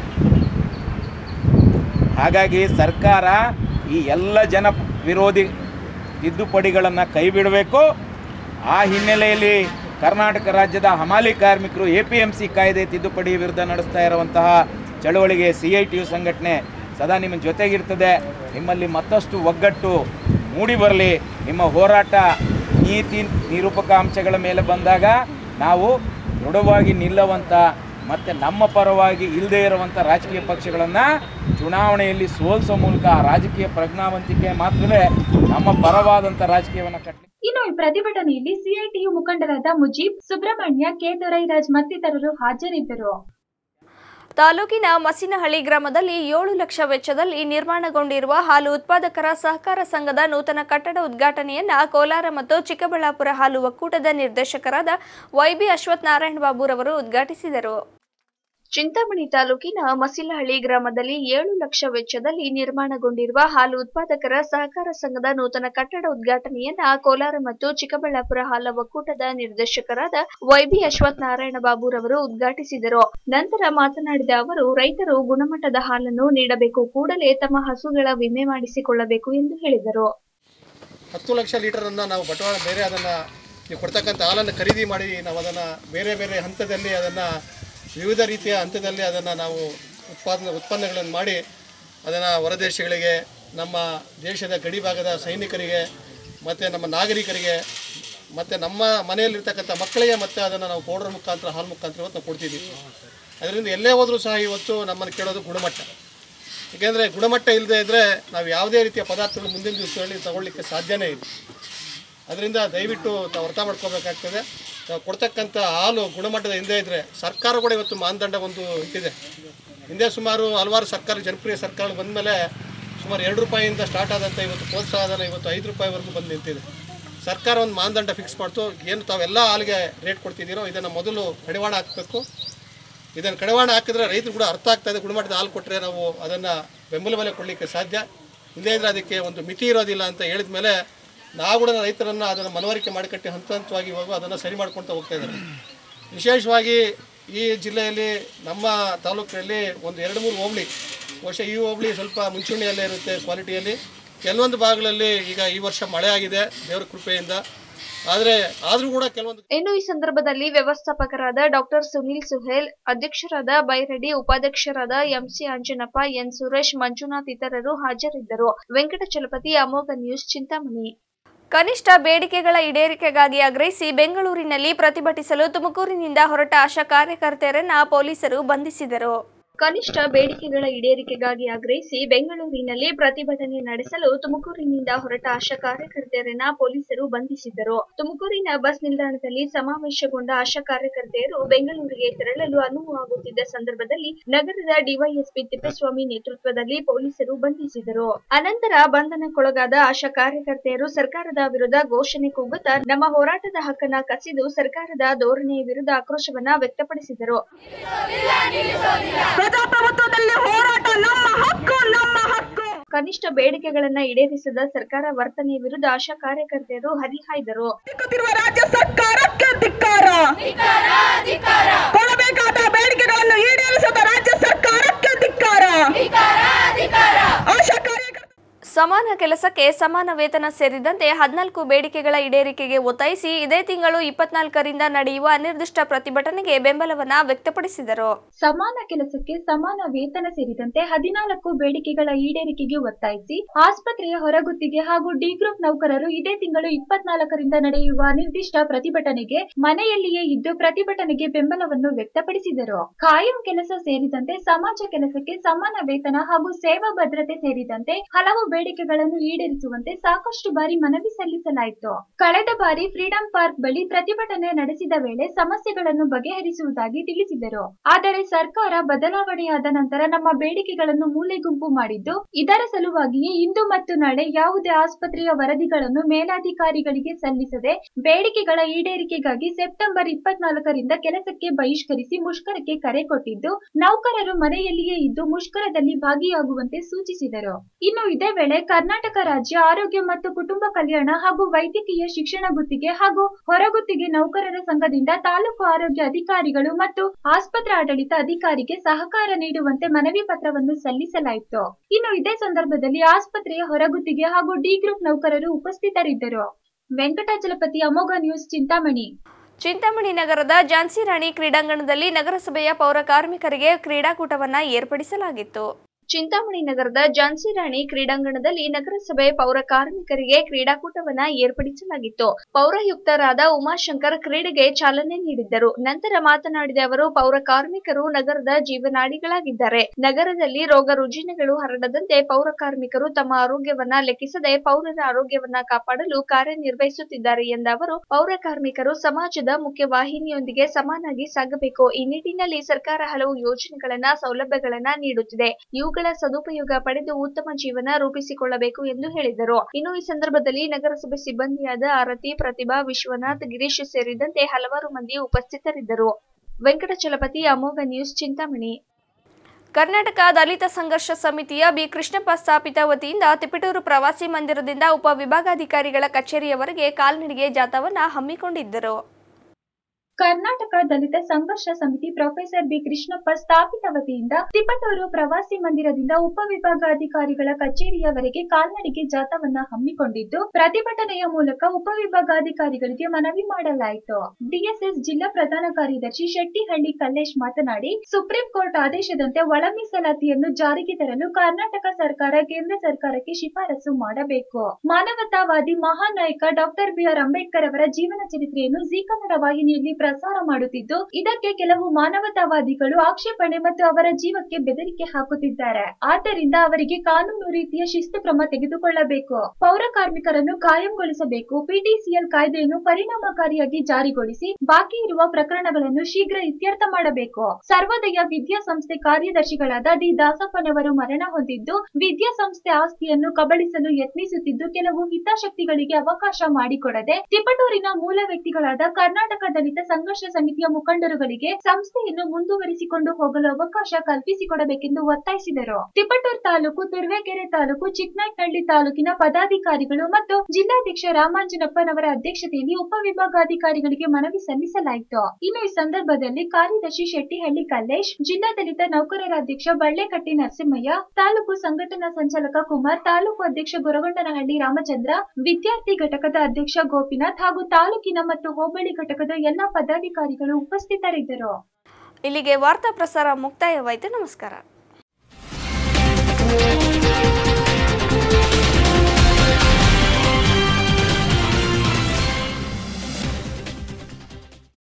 ಹಾಗಾಗಿ ಸರ್ಕಾರ ಈ ಎಲ್ಲ ಜನ ವಿರೋಧಿ ತಿದ್ದುಪಡಿಗಳನ್ನು ಕೈ ಬಿಡಬೇಕು ಆ ಹಿನ್ನೆಲೆಯಲ್ಲಿ ಕರ್ನಾಟಕ ರಾಜ್ಯದ ಹಮಾಲಿ ಕಾರ್ಮಿಕರು ಎ ಪಿ ಎಂ ಸಿ ಕಾಯ್ದೆ ತಿದ್ದುಪಡಿ ವಿರುದ್ಧ ನಡೆಸ್ತಾ ಇರುವಂತಹ ಚಳವಳಿಗೆ ಸಿ ಐ ಟಿ ಯು ಸಂಘಟನೆ ಸದಾ ನಿಮ್ಮ ಜೊತೆಗಿರ್ತದೆ ನಿಮ್ಮಲ್ಲಿ ಮತ್ತಷ್ಟು ಒಗ್ಗಟ್ಟು ಮೂಡಿ ಬರಲಿ ನಿಮ್ಮ ಹೋರಾಟ ನೀತಿ ನಿರೂಪಕ ಅಂಶಗಳ ಮೇಲೆ ಬಂದಾಗ ನಾವು ದೃಢವಾಗಿ ನಿಲ್ಲುವಂಥ ಮತ್ತು ನಮ್ಮ ಪರವಾಗಿ ಇಲ್ಲದೇ ಇರುವಂಥ ರಾಜಕೀಯ ಪಕ್ಷಗಳನ್ನು ಚುನಾವಣೆಯಲ್ಲಿ ಸೋಲಿಸೋ ಮೂಲಕ ಆ ರಾಜಕೀಯ ಪ್ರಜ್ಞಾವಂತಿಕೆ ಮಾತ್ರವೇ ನಮ್ಮ ಪರವಾದಂಥ ರಾಜಕೀಯವನ್ನು ಕಟ್ಟಿ ಇನ್ನು ಈ ಪ್ರತಿಭಟನೆಯಲ್ಲಿ ಸಿಐಟಿಯು ಮುಖಂಡರಾದ ಮುಜೀಬ್ ಸುಬ್ರಹ್ಮಣ್ಯ ಕೆ ದೊರೈರಾಜ್ ಮತ್ತಿತರರು ಹಾಜರಿದ್ದರು ತಾಲೂಕಿನ ಮಸಿನಹಳ್ಳಿ ಗ್ರಾಮದಲ್ಲಿ ಏಳು ಲಕ್ಷ ವೆಚ್ಚದಲ್ಲಿ ನಿರ್ಮಾಣಗೊಂಡಿರುವ ಹಾಲು ಉತ್ಪಾದಕರ ಸಹಕಾರ ಸಂಘದ ನೂತನ ಕಟ್ಟಡ ಉದ್ಘಾಟನೆಯನ್ನ ಕೋಲಾರ ಮತ್ತು ಚಿಕ್ಕಬಳ್ಳಾಪುರ ಹಾಲು ಒಕ್ಕೂಟದ ನಿರ್ದೇಶಕರಾದ ವೈಬಿ ಅಶ್ವಥ್ ನಾರಾಯಣ ಬಾಬುರವರು ಉದ್ಘಾಟಿಸಿದರು ಚಿಂತಾಮಣಿ ತಾಲೂಕಿನ ಮಸಿಲಹಳ್ಳಿ ಗ್ರಾಮದಲ್ಲಿ ಏಳು ಲಕ್ಷ ವೆಚ್ಚದಲ್ಲಿ ನಿರ್ಮಾಣಗೊಂಡಿರುವ ಹಾಲು ಉತ್ಪಾದಕರ ಸಹಕಾರ ಸಂಘದ ನೂತನ ಕಟ್ಟಡ ಉದ್ಘಾಟನೆಯನ್ನ ಕೋಲಾರ ಮತ್ತು ಚಿಕ್ಕಬಳ್ಳಾಪುರ ಹಾಲ ಒಕ್ಕೂಟದ ನಿರ್ದೇಶಕರಾದ ವೈಬಿ ಅಶ್ವಥ್ ನಾರಾಯಣ ಬಾಬುರವರು ಉದ್ಘಾಟಿಸಿದರು ನಂತರ ಮಾತನಾಡಿದ ಅವರು ರೈತರು ಗುಣಮಟ್ಟದ ಹಾಲನ್ನು ನೀಡಬೇಕು ಕೂಡಲೇ ತಮ್ಮ ಹಸುಗಳ ವಿಮೆ ಮಾಡಿಸಿಕೊಳ್ಳಬೇಕು ಎಂದು ಹೇಳಿದರು ಹತ್ತು ಲಕ್ಷ ಲೀಟರನ್ನು ನಾವು ಬಂಡವಾಳ ಬೇರೆ ಅದನ್ನು ನೀವು ಕೊಡ್ತಕ್ಕಂಥ ಹಾಲನ್ನು ಖರೀದಿ ಮಾಡಿ ನಾವು ಅದನ್ನು ಬೇರೆ ಬೇರೆ ಹಂತದಲ್ಲಿ ಅದನ್ನು ವಿವಿಧ ರೀತಿಯ ಹಂತದಲ್ಲಿ ಅದನ್ನು ನಾವು ಉತ್ಪಾದನೆ ಉತ್ಪನ್ನಗಳನ್ನು ಮಾಡಿ ಅದನ್ನು ಹೊರದೇಶಗಳಿಗೆ ನಮ್ಮ ದೇಶದ ಗಡಿ ಭಾಗದ ಸೈನಿಕರಿಗೆ ಮತ್ತು ನಮ್ಮ ನಾಗರಿಕರಿಗೆ ಮತ್ತು ನಮ್ಮ ಮನೆಯಲ್ಲಿರ್ತಕ್ಕಂಥ ಮಕ್ಕಳಿಗೆ ಮತ್ತು ಅದನ್ನು ನಾವು ಪೌಡರ್ ಮುಖಾಂತರ ಹಾಲು ಮುಖಾಂತರ ಇವತ್ತು ನಾವು ಕೊಡ್ತಿದ್ದೀವಿ ಅದರಿಂದ ಎಲ್ಲೇ ಹೋದರೂ ಸಹ ಇವತ್ತು ನಮ್ಮನ್ನು ಕೇಳೋದು ಗುಣಮಟ್ಟ ಏಕೆಂದರೆ ಗುಣಮಟ್ಟ ಇಲ್ಲದೆ ಇದ್ದರೆ ನಾವು ಯಾವುದೇ ರೀತಿಯ ಪದಾರ್ಥಗಳು ಮುಂದಿನ ದಿವಸಗಳಲ್ಲಿ ತಗೊಳ್ಳಿಕ್ಕೆ ಸಾಧ್ಯನೇ ಇಲ್ಲ ಅದರಿಂದ ದಯವಿಟ್ಟು ತಾವು ಅರ್ಥ ಮಾಡ್ಕೋಬೇಕಾಗ್ತದೆ ನಾವು ಕೊಡ್ತಕ್ಕಂಥ ಹಾಲು ಗುಣಮಟ್ಟದ ಹಿಂದೆ ಇದ್ದರೆ ಸರ್ಕಾರ ಕೂಡ ಇವತ್ತು ಮಾನದಂಡ ಒಂದು ಇಟ್ಟಿದೆ ಹಿಂದೆ ಸುಮಾರು ಹಲವಾರು ಸರ್ಕಾರ ಜನಪ್ರಿಯ ಸರ್ಕಾರ ಬಂದಮೇಲೆ ಸುಮಾರು ಎರಡು ರೂಪಾಯಿಯಿಂದ ಸ್ಟಾರ್ಟ್ ಆದಂಥ ಇವತ್ತು ಪ್ರೋತ್ಸಾಹಧನ ಇವತ್ತು ಐದು ರೂಪಾಯಿವರೆಗೂ ಬಂದು ನಿಂತಿದೆ ಸರ್ಕಾರ ಒಂದು ಮಾನದಂಡ ಫಿಕ್ಸ್ ಮಾಡ್ತು ಏನು ತಾವೆಲ್ಲ ಹಾಲಿಗೆ ರೇಟ್ ಕೊಡ್ತಿದ್ದೀರೋ ಇದನ್ನು ಮೊದಲು ಕಡಿವಾಣ ಹಾಕಬೇಕು ಇದನ್ನು ಕಡಿವಾಣ ಹಾಕಿದ್ರೆ ರೈತರು ಕೂಡ ಅರ್ಥ ಆಗ್ತಾ ಇದೆ ಗುಣಮಟ್ಟದ ಹಾಲು ಕೊಟ್ಟರೆ ನಾವು ಅದನ್ನು ಬೆಂಬಲ ಬೆಲೆ ಕೊಡಲಿಕ್ಕೆ ಸಾಧ್ಯ ಇಲ್ಲದೇ ಇದ್ರೆ ಅದಕ್ಕೆ ಒಂದು ಮಿತಿ ಇರೋದಿಲ್ಲ ಅಂತ ಹೇಳಿದ ಮೇಲೆ ನಾವು ಕೂಡ ರೈತರನ್ನು ಅದನ್ನು ಮನವರಿಕೆ ಮಾಡಿಕಟ್ಟಿ ಹಂತ ಹಂತವಾಗಿ ಇವಾಗ ಅದನ್ನು ಸರಿ ಮಾಡ್ಕೊಳ್ತಾ ಹೋಗ್ತಾ ಇದ್ದಾರೆ ವಿಶೇಷವಾಗಿ ಈ ಜಿಲ್ಲೆಯಲ್ಲಿ ನಮ್ಮ ತಾಲೂಕಿನಲ್ಲಿ ಒಂದು ಎರಡು ಮೂರು ಹೋಬಳಿ ಬಹುಶಃ ಈ ಹೋಬಳಿ ಸ್ವಲ್ಪ ಮುಂಚೂಣಿಯಲ್ಲೇ ಇರುತ್ತೆ ಕ್ವಾಲಿಟಿಯಲ್ಲಿ ಕೆಲವೊಂದು ಭಾಗಗಳಲ್ಲಿ ಈಗ ಈ ವರ್ಷ ಮಳೆ ಆಗಿದೆ ದೇವರ ಕೃಪೆಯಿಂದ ಆದರೆ ಆದರೂ ಕೂಡ ಕೆಲವೊಂದು ಇನ್ನು ಈ ಸಂದರ್ಭದಲ್ಲಿ ವ್ಯವಸ್ಥಾಪಕರಾದ ಡಾಕ್ಟರ್ ಸುನಿಲ್ ಸುಹೇಲ್ ಅಧ್ಯಕ್ಷರಾದ ಬೈರೆಡ್ಡಿ ಉಪಾಧ್ಯಕ್ಷರಾದ ಎಂಸಿ ಅಂಜನಪ್ಪ ಎನ್ ಸುರೇಶ್ ಮಂಜುನಾಥ್ ಇತರರು ಹಾಜರಿದ್ದರು ವೆಂಕಟಚಲಪತಿ ಅಮೋಘ ನ್ಯೂಸ್ ಚಿಂತಾಮಣಿ ಕನಿಷ್ಠ ಬೇಡಿಕೆಗಳ ಈಡೇರಿಕೆಗಾಗಿ ಆಗ್ರಹಿಸಿ ಬೆಂಗಳೂರಿನಲ್ಲಿ ಪ್ರತಿಭಟಿಸಲು ತುಮಕೂರಿನಿಂದ ಹೊರಟ ಆಶಾ ಕಾರ್ಯಕರ್ತೆಯರನ್ನ ಪೊಲೀಸರು ಬಂಧಿಸಿದರು ಕನಿಷ್ಠ ಬೇಡಿಕೆಗಳ ಈಡೇರಿಕೆಗಾಗಿ ಆಗ್ರಹಿಸಿ ಬೆಂಗಳೂರಿನಲ್ಲಿ ಪ್ರತಿಭಟನೆ ನಡೆಸಲು ತುಮಕೂರಿನಿಂದ ಹೊರಟ ಆಶಾ ಕಾರ್ಯಕರ್ತೆಯರನ್ನ ಪೊಲೀಸರು ಬಂಧಿಸಿದ್ದರು ತುಮಕೂರಿನ ಬಸ್ ನಿಲ್ದಾಣದಲ್ಲಿ ಸಮಾವೇಶಗೊಂಡ ಆಶಾ ಕಾರ್ಯಕರ್ತೆಯರು ಬೆಂಗಳೂರಿಗೆ ತೆರಳಲು ಅನುವಾಗುತ್ತಿದ್ದ ಸಂದರ್ಭದಲ್ಲಿ ನಗರದ ಡಿವೈಎಸ್ಪಿ ತಿಪ್ಪೇಸ್ವಾಮಿ ನೇತೃತ್ವದಲ್ಲಿ ಪೊಲೀಸರು ಬಂಧಿಸಿದರು ಅನಂತರ ಬಂಧನಕ್ಕೊಳಗಾದ ಆಶಾ ಕಾರ್ಯಕರ್ತೆಯರು ಸರ್ಕಾರದ ವಿರುದ್ಧ ಘೋಷಣೆ ಕೂಗುತ್ತಾ ನಮ್ಮ ಹೋರಾಟದ ಹಕ್ಕನ್ನ ಕಸಿದು ಸರ್ಕಾರದ ಧೋರಣೆಯ ವಿರುದ್ಧ ಆಕ್ರೋಶವನ್ನ ವ್ಯಕ್ತಪಡಿಸಿದರು ಪ್ರಜಾಪ್ರಭುತ್ವದಲ್ಲಿ ಹೋರಾಟ ನಮ್ಮ ಹಕ್ಕು ನಮ್ಮ ಹಕ್ಕು ಕನಿಷ್ಠ ಬೇಡಿಕೆಗಳನ್ನ ಈಡೇರಿಸದ ಸರ್ಕಾರ ವರ್ತನೆಯ ವಿರುದ್ಧ ಆಶಾ ಕಾರ್ಯಕರ್ತೆಯರು ಹರಿಹಾಯ್ದರು ರಾಜ್ಯ ಸರ್ಕಾರಕ್ಕೆ ಧಿಕ್ಕಾರ ಕೊಡಬೇಕಾದ ಬೇಡಿಕೆಗಳನ್ನು ಈಡೇರಿಸದ ರಾಜ್ಯ ಸರ್ಕಾರಕ್ಕೆ ಧಿಕ್ಕಾರ ಆಶಾ ಸಮಾನ ಕೆಲಸಕ್ಕೆ ಸಮಾನ ವೇತನ ಸೇರಿದಂತೆ ಹದಿನಾಲ್ಕು ಬೇಡಿಕೆಗಳ ಈಡೇರಿಕೆಗೆ ಒತ್ತಾಯಿಸಿ ಇದೇ ತಿಂಗಳು ಇಪ್ಪತ್ನಾಲ್ಕರಿಂದ ನಡೆಯುವ ಅನಿರ್ದಿಷ್ಟ ಪ್ರತಿಭಟನೆಗೆ ಬೆಂಬಲವನ್ನ ವ್ಯಕ್ತಪಡಿಸಿದರು ಸಮಾನ ಕೆಲಸಕ್ಕೆ ಸಮಾನ ವೇತನ ಸೇರಿದಂತೆ ಹದಿನಾಲ್ಕು ಬೇಡಿಕೆಗಳ ಈಡೇರಿಕೆಗೆ ಒತ್ತಾಯಿಸಿ ಆಸ್ಪತ್ರೆಯ ಹೊರಗುತ್ತಿಗೆ ಹಾಗೂ ಡಿ ಗ್ರೂಪ್ ನೌಕರರು ಇದೇ ತಿಂಗಳು ಇಪ್ಪತ್ನಾಲ್ಕರಿಂದ ನಡೆಯುವ ನಿರ್ದಿಷ್ಟ ಪ್ರತಿಭಟನೆಗೆ ಮನೆಯಲ್ಲಿಯೇ ಇದ್ದು ಪ್ರತಿಭಟನೆಗೆ ಬೆಂಬಲವನ್ನು ವ್ಯಕ್ತಪಡಿಸಿದರು ಕಾಯಂ ಕೆಲಸ ಸೇರಿದಂತೆ ಸಮಾಜ ಕೆಲಸಕ್ಕೆ ಸಮಾನ ವೇತನ ಹಾಗೂ ಸೇವಾ ಭದ್ರತೆ ಸೇರಿದಂತೆ ಹಲವು ಬೇಡಿಕೆಗಳನ್ನು ಈಡೇರಿಸುವಂತೆ ಸಾಕಷ್ಟು ಬಾರಿ ಮನವಿ ಸಲ್ಲಿಸಲಾಯಿತು ಕಳೆದ ಬಾರಿ ಫ್ರೀಡಂ ಪಾರ್ಕ್ ಬಳಿ ಪ್ರತಿಭಟನೆ ನಡೆಸಿದ ವೇಳೆ ಸಮಸ್ಯೆಗಳನ್ನು ಬಗೆಹರಿಸುವುದಾಗಿ ತಿಳಿಸಿದರು ಆದರೆ ಸರ್ಕಾರ ಬದಲಾವಣೆಯಾದ ನಂತರ ನಮ್ಮ ಬೇಡಿಕೆಗಳನ್ನು ಮೂಲೆಗುಂಪು ಮಾಡಿದ್ದು ಇದರ ಸಲುವಾಗಿಯೇ ಇಂದು ಮತ್ತು ನಾಳೆ ಯಾವುದೇ ಆಸ್ಪತ್ರೆಯ ವರದಿಗಳನ್ನು ಮೇಲಾಧಿಕಾರಿಗಳಿಗೆ ಸಲ್ಲಿಸದೆ ಬೇಡಿಕೆಗಳ ಈಡೇರಿಕೆಗಾಗಿ ಸೆಪ್ಟೆಂಬರ್ ಇಪ್ಪತ್ನಾಲ್ಕರಿಂದ ಕೆಲಸಕ್ಕೆ ಬಹಿಷ್ಕರಿಸಿ ಮುಷ್ಕರಕ್ಕೆ ಕರೆ ಕೊಟ್ಟಿದ್ದು ನೌಕರರು ಮನೆಯಲ್ಲಿಯೇ ಇದ್ದು ಮುಷ್ಕರದಲ್ಲಿ ಭಾಗಿಯಾಗುವಂತೆ ಸೂಚಿಸಿದರು ಇನ್ನು ಇದೇ ವೇಳೆ ವೇಳೆ ಕರ್ನಾಟಕ ರಾಜ್ಯ ಆರೋಗ್ಯ ಮತ್ತು ಕುಟುಂಬ ಕಲ್ಯಾಣ ಹಾಗೂ ವೈದ್ಯಕೀಯ ಶಿಕ್ಷಣ ಗುತ್ತಿಗೆ ಹಾಗೂ ಹೊರಗುತ್ತಿಗೆ ನೌಕರರ ಸಂಘದಿಂದ ತಾಲೂಕು ಆರೋಗ್ಯ ಅಧಿಕಾರಿಗಳು ಮತ್ತು ಆಸ್ಪತ್ರೆ ಆಡಳಿತ ಅಧಿಕಾರಿಗೆ ಸಹಕಾರ ನೀಡುವಂತೆ ಮನವಿ ಪತ್ರವನ್ನು ಸಲ್ಲಿಸಲಾಯಿತು ಇನ್ನು ಇದೇ ಸಂದರ್ಭದಲ್ಲಿ ಆಸ್ಪತ್ರೆಯ ಹೊರಗುತ್ತಿಗೆ ಹಾಗೂ ಡಿ ಗ್ರೂಪ್ ನೌಕರರು ಉಪಸ್ಥಿತರಿದ್ದರು ವೆಂಕಟಾಚಲಪತಿ ಅಮೋಘ ನ್ಯೂಸ್ ಚಿಂತಾಮಣಿ ಚಿಂತಾಮಣಿ ನಗರದ ಝಾನ್ಸಿ ರಾಣಿ ಕ್ರೀಡಾಂಗಣದಲ್ಲಿ ನಗರಸಭೆಯ ಪೌರ ಕಾರ್ಮಿಕರಿಗೆ ಕ್ರೀಡಾಕೂಟವನ್ನ ಏರ್ಪಡಿಸಲಾಗಿತ್ತು ಚಿಂತಾಮಣಿ ನಗರದ ಝಾನ್ಸಿ ರಾಣಿ ಕ್ರೀಡಾಂಗಣದಲ್ಲಿ ನಗರಸಭೆ ಪೌರ ಕಾರ್ಮಿಕರಿಗೆ ಕ್ರೀಡಾಕೂಟವನ್ನ ಏರ್ಪಡಿಸಲಾಗಿತ್ತು ಪೌರಾಯುಕ್ತರಾದ ಉಮಾಶಂಕರ್ ಕ್ರೀಡೆಗೆ ಚಾಲನೆ ನೀಡಿದ್ದರು ನಂತರ ಮಾತನಾಡಿದ ಅವರು ಪೌರ ಕಾರ್ಮಿಕರು ನಗರದ ಜೀವನಾಡಿಗಳಾಗಿದ್ದಾರೆ ನಗರದಲ್ಲಿ ರೋಗ ರುಜಿನಗಳು ಹರಡದಂತೆ ಪೌರ ಕಾರ್ಮಿಕರು ತಮ್ಮ ಆರೋಗ್ಯವನ್ನ ಲೆಕ್ಕಿಸದೆ ಪೌರರ ಆರೋಗ್ಯವನ್ನ ಕಾಪಾಡಲು ಕಾರ್ಯನಿರ್ವಹಿಸುತ್ತಿದ್ದಾರೆ ಎಂದ ಅವರು ಪೌರ ಕಾರ್ಮಿಕರು ಸಮಾಜದ ಮುಖ್ಯವಾಹಿನಿಯೊಂದಿಗೆ ಸಮಾನಾಗಿ ಸಾಗಬೇಕು ಈ ನಿಟ್ಟಿನಲ್ಲಿ ಸರ್ಕಾರ ಹಲವು ಯೋಜನೆಗಳನ್ನ ಸೌಲಭ್ಯಗಳನ್ನ ನೀಡುತ್ತಿದೆ ಇವುಗಳ ಸದುಪಯೋಗ ಪಡೆದು ಉತ್ತಮ ಜೀವನ ರೂಪಿಸಿಕೊಳ್ಳಬೇಕು ಎಂದು ಹೇಳಿದರು ಇನ್ನು ಈ ಸಂದರ್ಭದಲ್ಲಿ ನಗರಸಭೆ ಸಿಬ್ಬಂದಿಯಾದ ಆರತಿ ಪ್ರತಿಭಾ ವಿಶ್ವನಾಥ್ ಗಿರೀಶ್ ಸೇರಿದಂತೆ ಹಲವಾರು ಮಂದಿ ಉಪಸ್ಥಿತರಿದ್ದರು ವೆಂಕಟಚಲಪತಿ ಅಮೋಘ ನ್ಯೂಸ್ ಚಿಂತಾಮಣಿ ಕರ್ನಾಟಕ ದಲಿತ ಸಂಘರ್ಷ ಸಮಿತಿಯ ಬಿ ಕೃಷ್ಣಪ್ಪ ಸ್ಥಾಪಿತ ವತಿಯಿಂದ ತಿಪಟೂರು ಪ್ರವಾಸಿ ಮಂದಿರದಿಂದ ಉಪವಿಭಾಗಾಧಿಕಾರಿಗಳ ಕಚೇರಿಯವರೆಗೆ ಕಾಲ್ನಡಿಗೆ ಜಾಥಾವನ್ನ ಹಮ್ಮಿಕೊಂಡಿದ್ದರು ಕರ್ನಾಟಕ ದಲಿತ ಸಂಘರ್ಷ ಸಮಿತಿ ಪ್ರೊಫೆಸರ್ ಬಿ ಕೃಷ್ಣಪ್ಪ ಸ್ಥಾಪಿತ ವತಿಯಿಂದ ತಿಪಟೂರು ಪ್ರವಾಸಿ ಮಂದಿರದಿಂದ ಉಪವಿಭಾಗಾಧಿಕಾರಿಗಳ ಕಚೇರಿಯವರೆಗೆ ಕಾಲ್ನಡಿಗೆ ಜಾಥಾವನ್ನ ಹಮ್ಮಿಕೊಂಡಿದ್ದು ಪ್ರತಿಭಟನೆಯ ಮೂಲಕ ಉಪವಿಭಾಗಾಧಿಕಾರಿಗಳಿಗೆ ಮನವಿ ಮಾಡಲಾಯಿತು ಡಿಎಸ್ಎಸ್ ಜಿಲ್ಲಾ ಪ್ರಧಾನ ಕಾರ್ಯದರ್ಶಿ ಶೆಟ್ಟಿಹಳ್ಳಿ ಕಲ್ಲೇಶ್ ಮಾತನಾಡಿ ಸುಪ್ರೀಂ ಕೋರ್ಟ್ ಆದೇಶದಂತೆ ಒಳ ಮೀಸಲಾತಿಯನ್ನು ಜಾರಿಗೆ ತರಲು ಕರ್ನಾಟಕ ಸರ್ಕಾರ ಕೇಂದ್ರ ಸರ್ಕಾರಕ್ಕೆ ಶಿಫಾರಸು ಮಾಡಬೇಕು ಮಾನವತಾವಾದಿ ಮಹಾನ್ ನಾಯಕ ಡಾಕ್ಟರ್ ಬಿಆರ್ ಅಂಬೇಡ್ಕರ್ ಅವರ ಜೀವನ ಚರಿತ್ರೆಯನ್ನು ಜಿ ಕನ್ನಡ ವಾಹಿನಿಯಲ್ಲಿ ಪ್ರಸಾರ ಮಾಡುತ್ತಿದ್ದು ಇದಕ್ಕೆ ಕೆಲವು ಮಾನವತಾವಾದಿಗಳು ಆಕ್ಷೇಪಣೆ ಮತ್ತು ಅವರ ಜೀವಕ್ಕೆ ಬೆದರಿಕೆ ಹಾಕುತ್ತಿದ್ದಾರೆ ಆದ್ದರಿಂದ ಅವರಿಗೆ ಕಾನೂನು ರೀತಿಯ ಶಿಸ್ತು ಕ್ರಮ ತೆಗೆದುಕೊಳ್ಳಬೇಕು ಪೌರ ಕಾರ್ಮಿಕರನ್ನು ಕಾಯಂಗೊಳಿಸಬೇಕು ಪಿಟಿಸಿಎಲ್ ಕಾಯ್ದೆಯನ್ನು ಪರಿಣಾಮಕಾರಿಯಾಗಿ ಜಾರಿಗೊಳಿಸಿ ಬಾಕಿ ಇರುವ ಪ್ರಕರಣಗಳನ್ನು ಶೀಘ್ರ ಇತ್ಯರ್ಥ ಮಾಡಬೇಕು ಸರ್ವೋದಯ ವಿದ್ಯಾಸಂಸ್ಥೆ ಕಾರ್ಯದರ್ಶಿಗಳಾದ ಡಿ ದಾಸಪ್ಪನವರು ಮರಣ ಹೊಂದಿದ್ದು ವಿದ್ಯಾಸಂಸ್ಥೆ ಆಸ್ತಿಯನ್ನು ಕಬಳಿಸಲು ಯತ್ನಿಸುತ್ತಿದ್ದು ಕೆಲವು ಹಿತಾಸಕ್ತಿಗಳಿಗೆ ಅವಕಾಶ ಮಾಡಿಕೊಡದೆ ತಿಪಟೂರಿನ ಮೂಲ ವ್ಯಕ್ತಿಗಳಾದ ಕರ್ನಾಟಕ ದಲಿತ ಸಂಘರ್ಷ ಸಮಿತಿಯ ಮುಖಂಡರುಗಳಿಗೆ ಸಂಸ್ಥೆಯನ್ನು ಮುಂದುವರಿಸಿಕೊಂಡು ಹೋಗಲು ಅವಕಾಶ ಕಲ್ಪಿಸಿಕೊಡಬೇಕೆಂದು ಒತ್ತಾಯಿಸಿದರು ತಿಪಟೂರು ತಾಲೂಕು ತುರುವೇಕೆರೆ ತಾಲೂಕು ಚಿಕ್ಕನಾಯಕನಹಳ್ಳಿ ತಾಲೂಕಿನ ಪದಾಧಿಕಾರಿಗಳು ಮತ್ತು ಜಿಲ್ಲಾಧ್ಯಕ್ಷ ರಾಮಾಂಜನಪ್ಪನವರ ಅಧ್ಯಕ್ಷತೆಯಲ್ಲಿ ಉಪವಿಭಾಗಾಧಿಕಾರಿಗಳಿಗೆ ಮನವಿ ಸಲ್ಲಿಸಲಾಯಿತು ಇನ್ನು ಈ ಸಂದರ್ಭದಲ್ಲಿ ಕಾರ್ಯದರ್ಶಿ ಶೆಟ್ಟಿಹಳ್ಳಿ ಕಲ್ಲೇಶ್ ಜಿಲ್ಲಾ ದಲಿತ ನೌಕರರ ಅಧ್ಯಕ್ಷ ಬಳ್ಳೆಕಟ್ಟಿ ನರಸಿಂಹಯ್ಯ ತಾಲೂಕು ಸಂಘಟನಾ ಸಂಚಾಲಕ ಕುಮಾರ್ ತಾಲೂಕು ಅಧ್ಯಕ್ಷ ಗೊರಗೊಂಡನಹಳ್ಳಿ ರಾಮಚಂದ್ರ ವಿದ್ಯಾರ್ಥಿ ಘಟಕದ ಅಧ್ಯಕ್ಷ ಗೋಪಿನಾಥ್ ಹಾಗೂ ತಾಲೂಕಿನ ಮತ್ತು ಹೋಬಳಿ ಘಟಕದ ಎಲ್ಲಾ ಪದಾಧಿಕಾರಿಗಳು ಉಪಸ್ಥಿತರಿದ್ದರು ಇಲ್ಲಿಗೆ ವಾರ್ತಾ ಪ್ರಸಾರ ಮುಕ್ತಾಯವಾಯಿತು ನಮಸ್ಕಾರ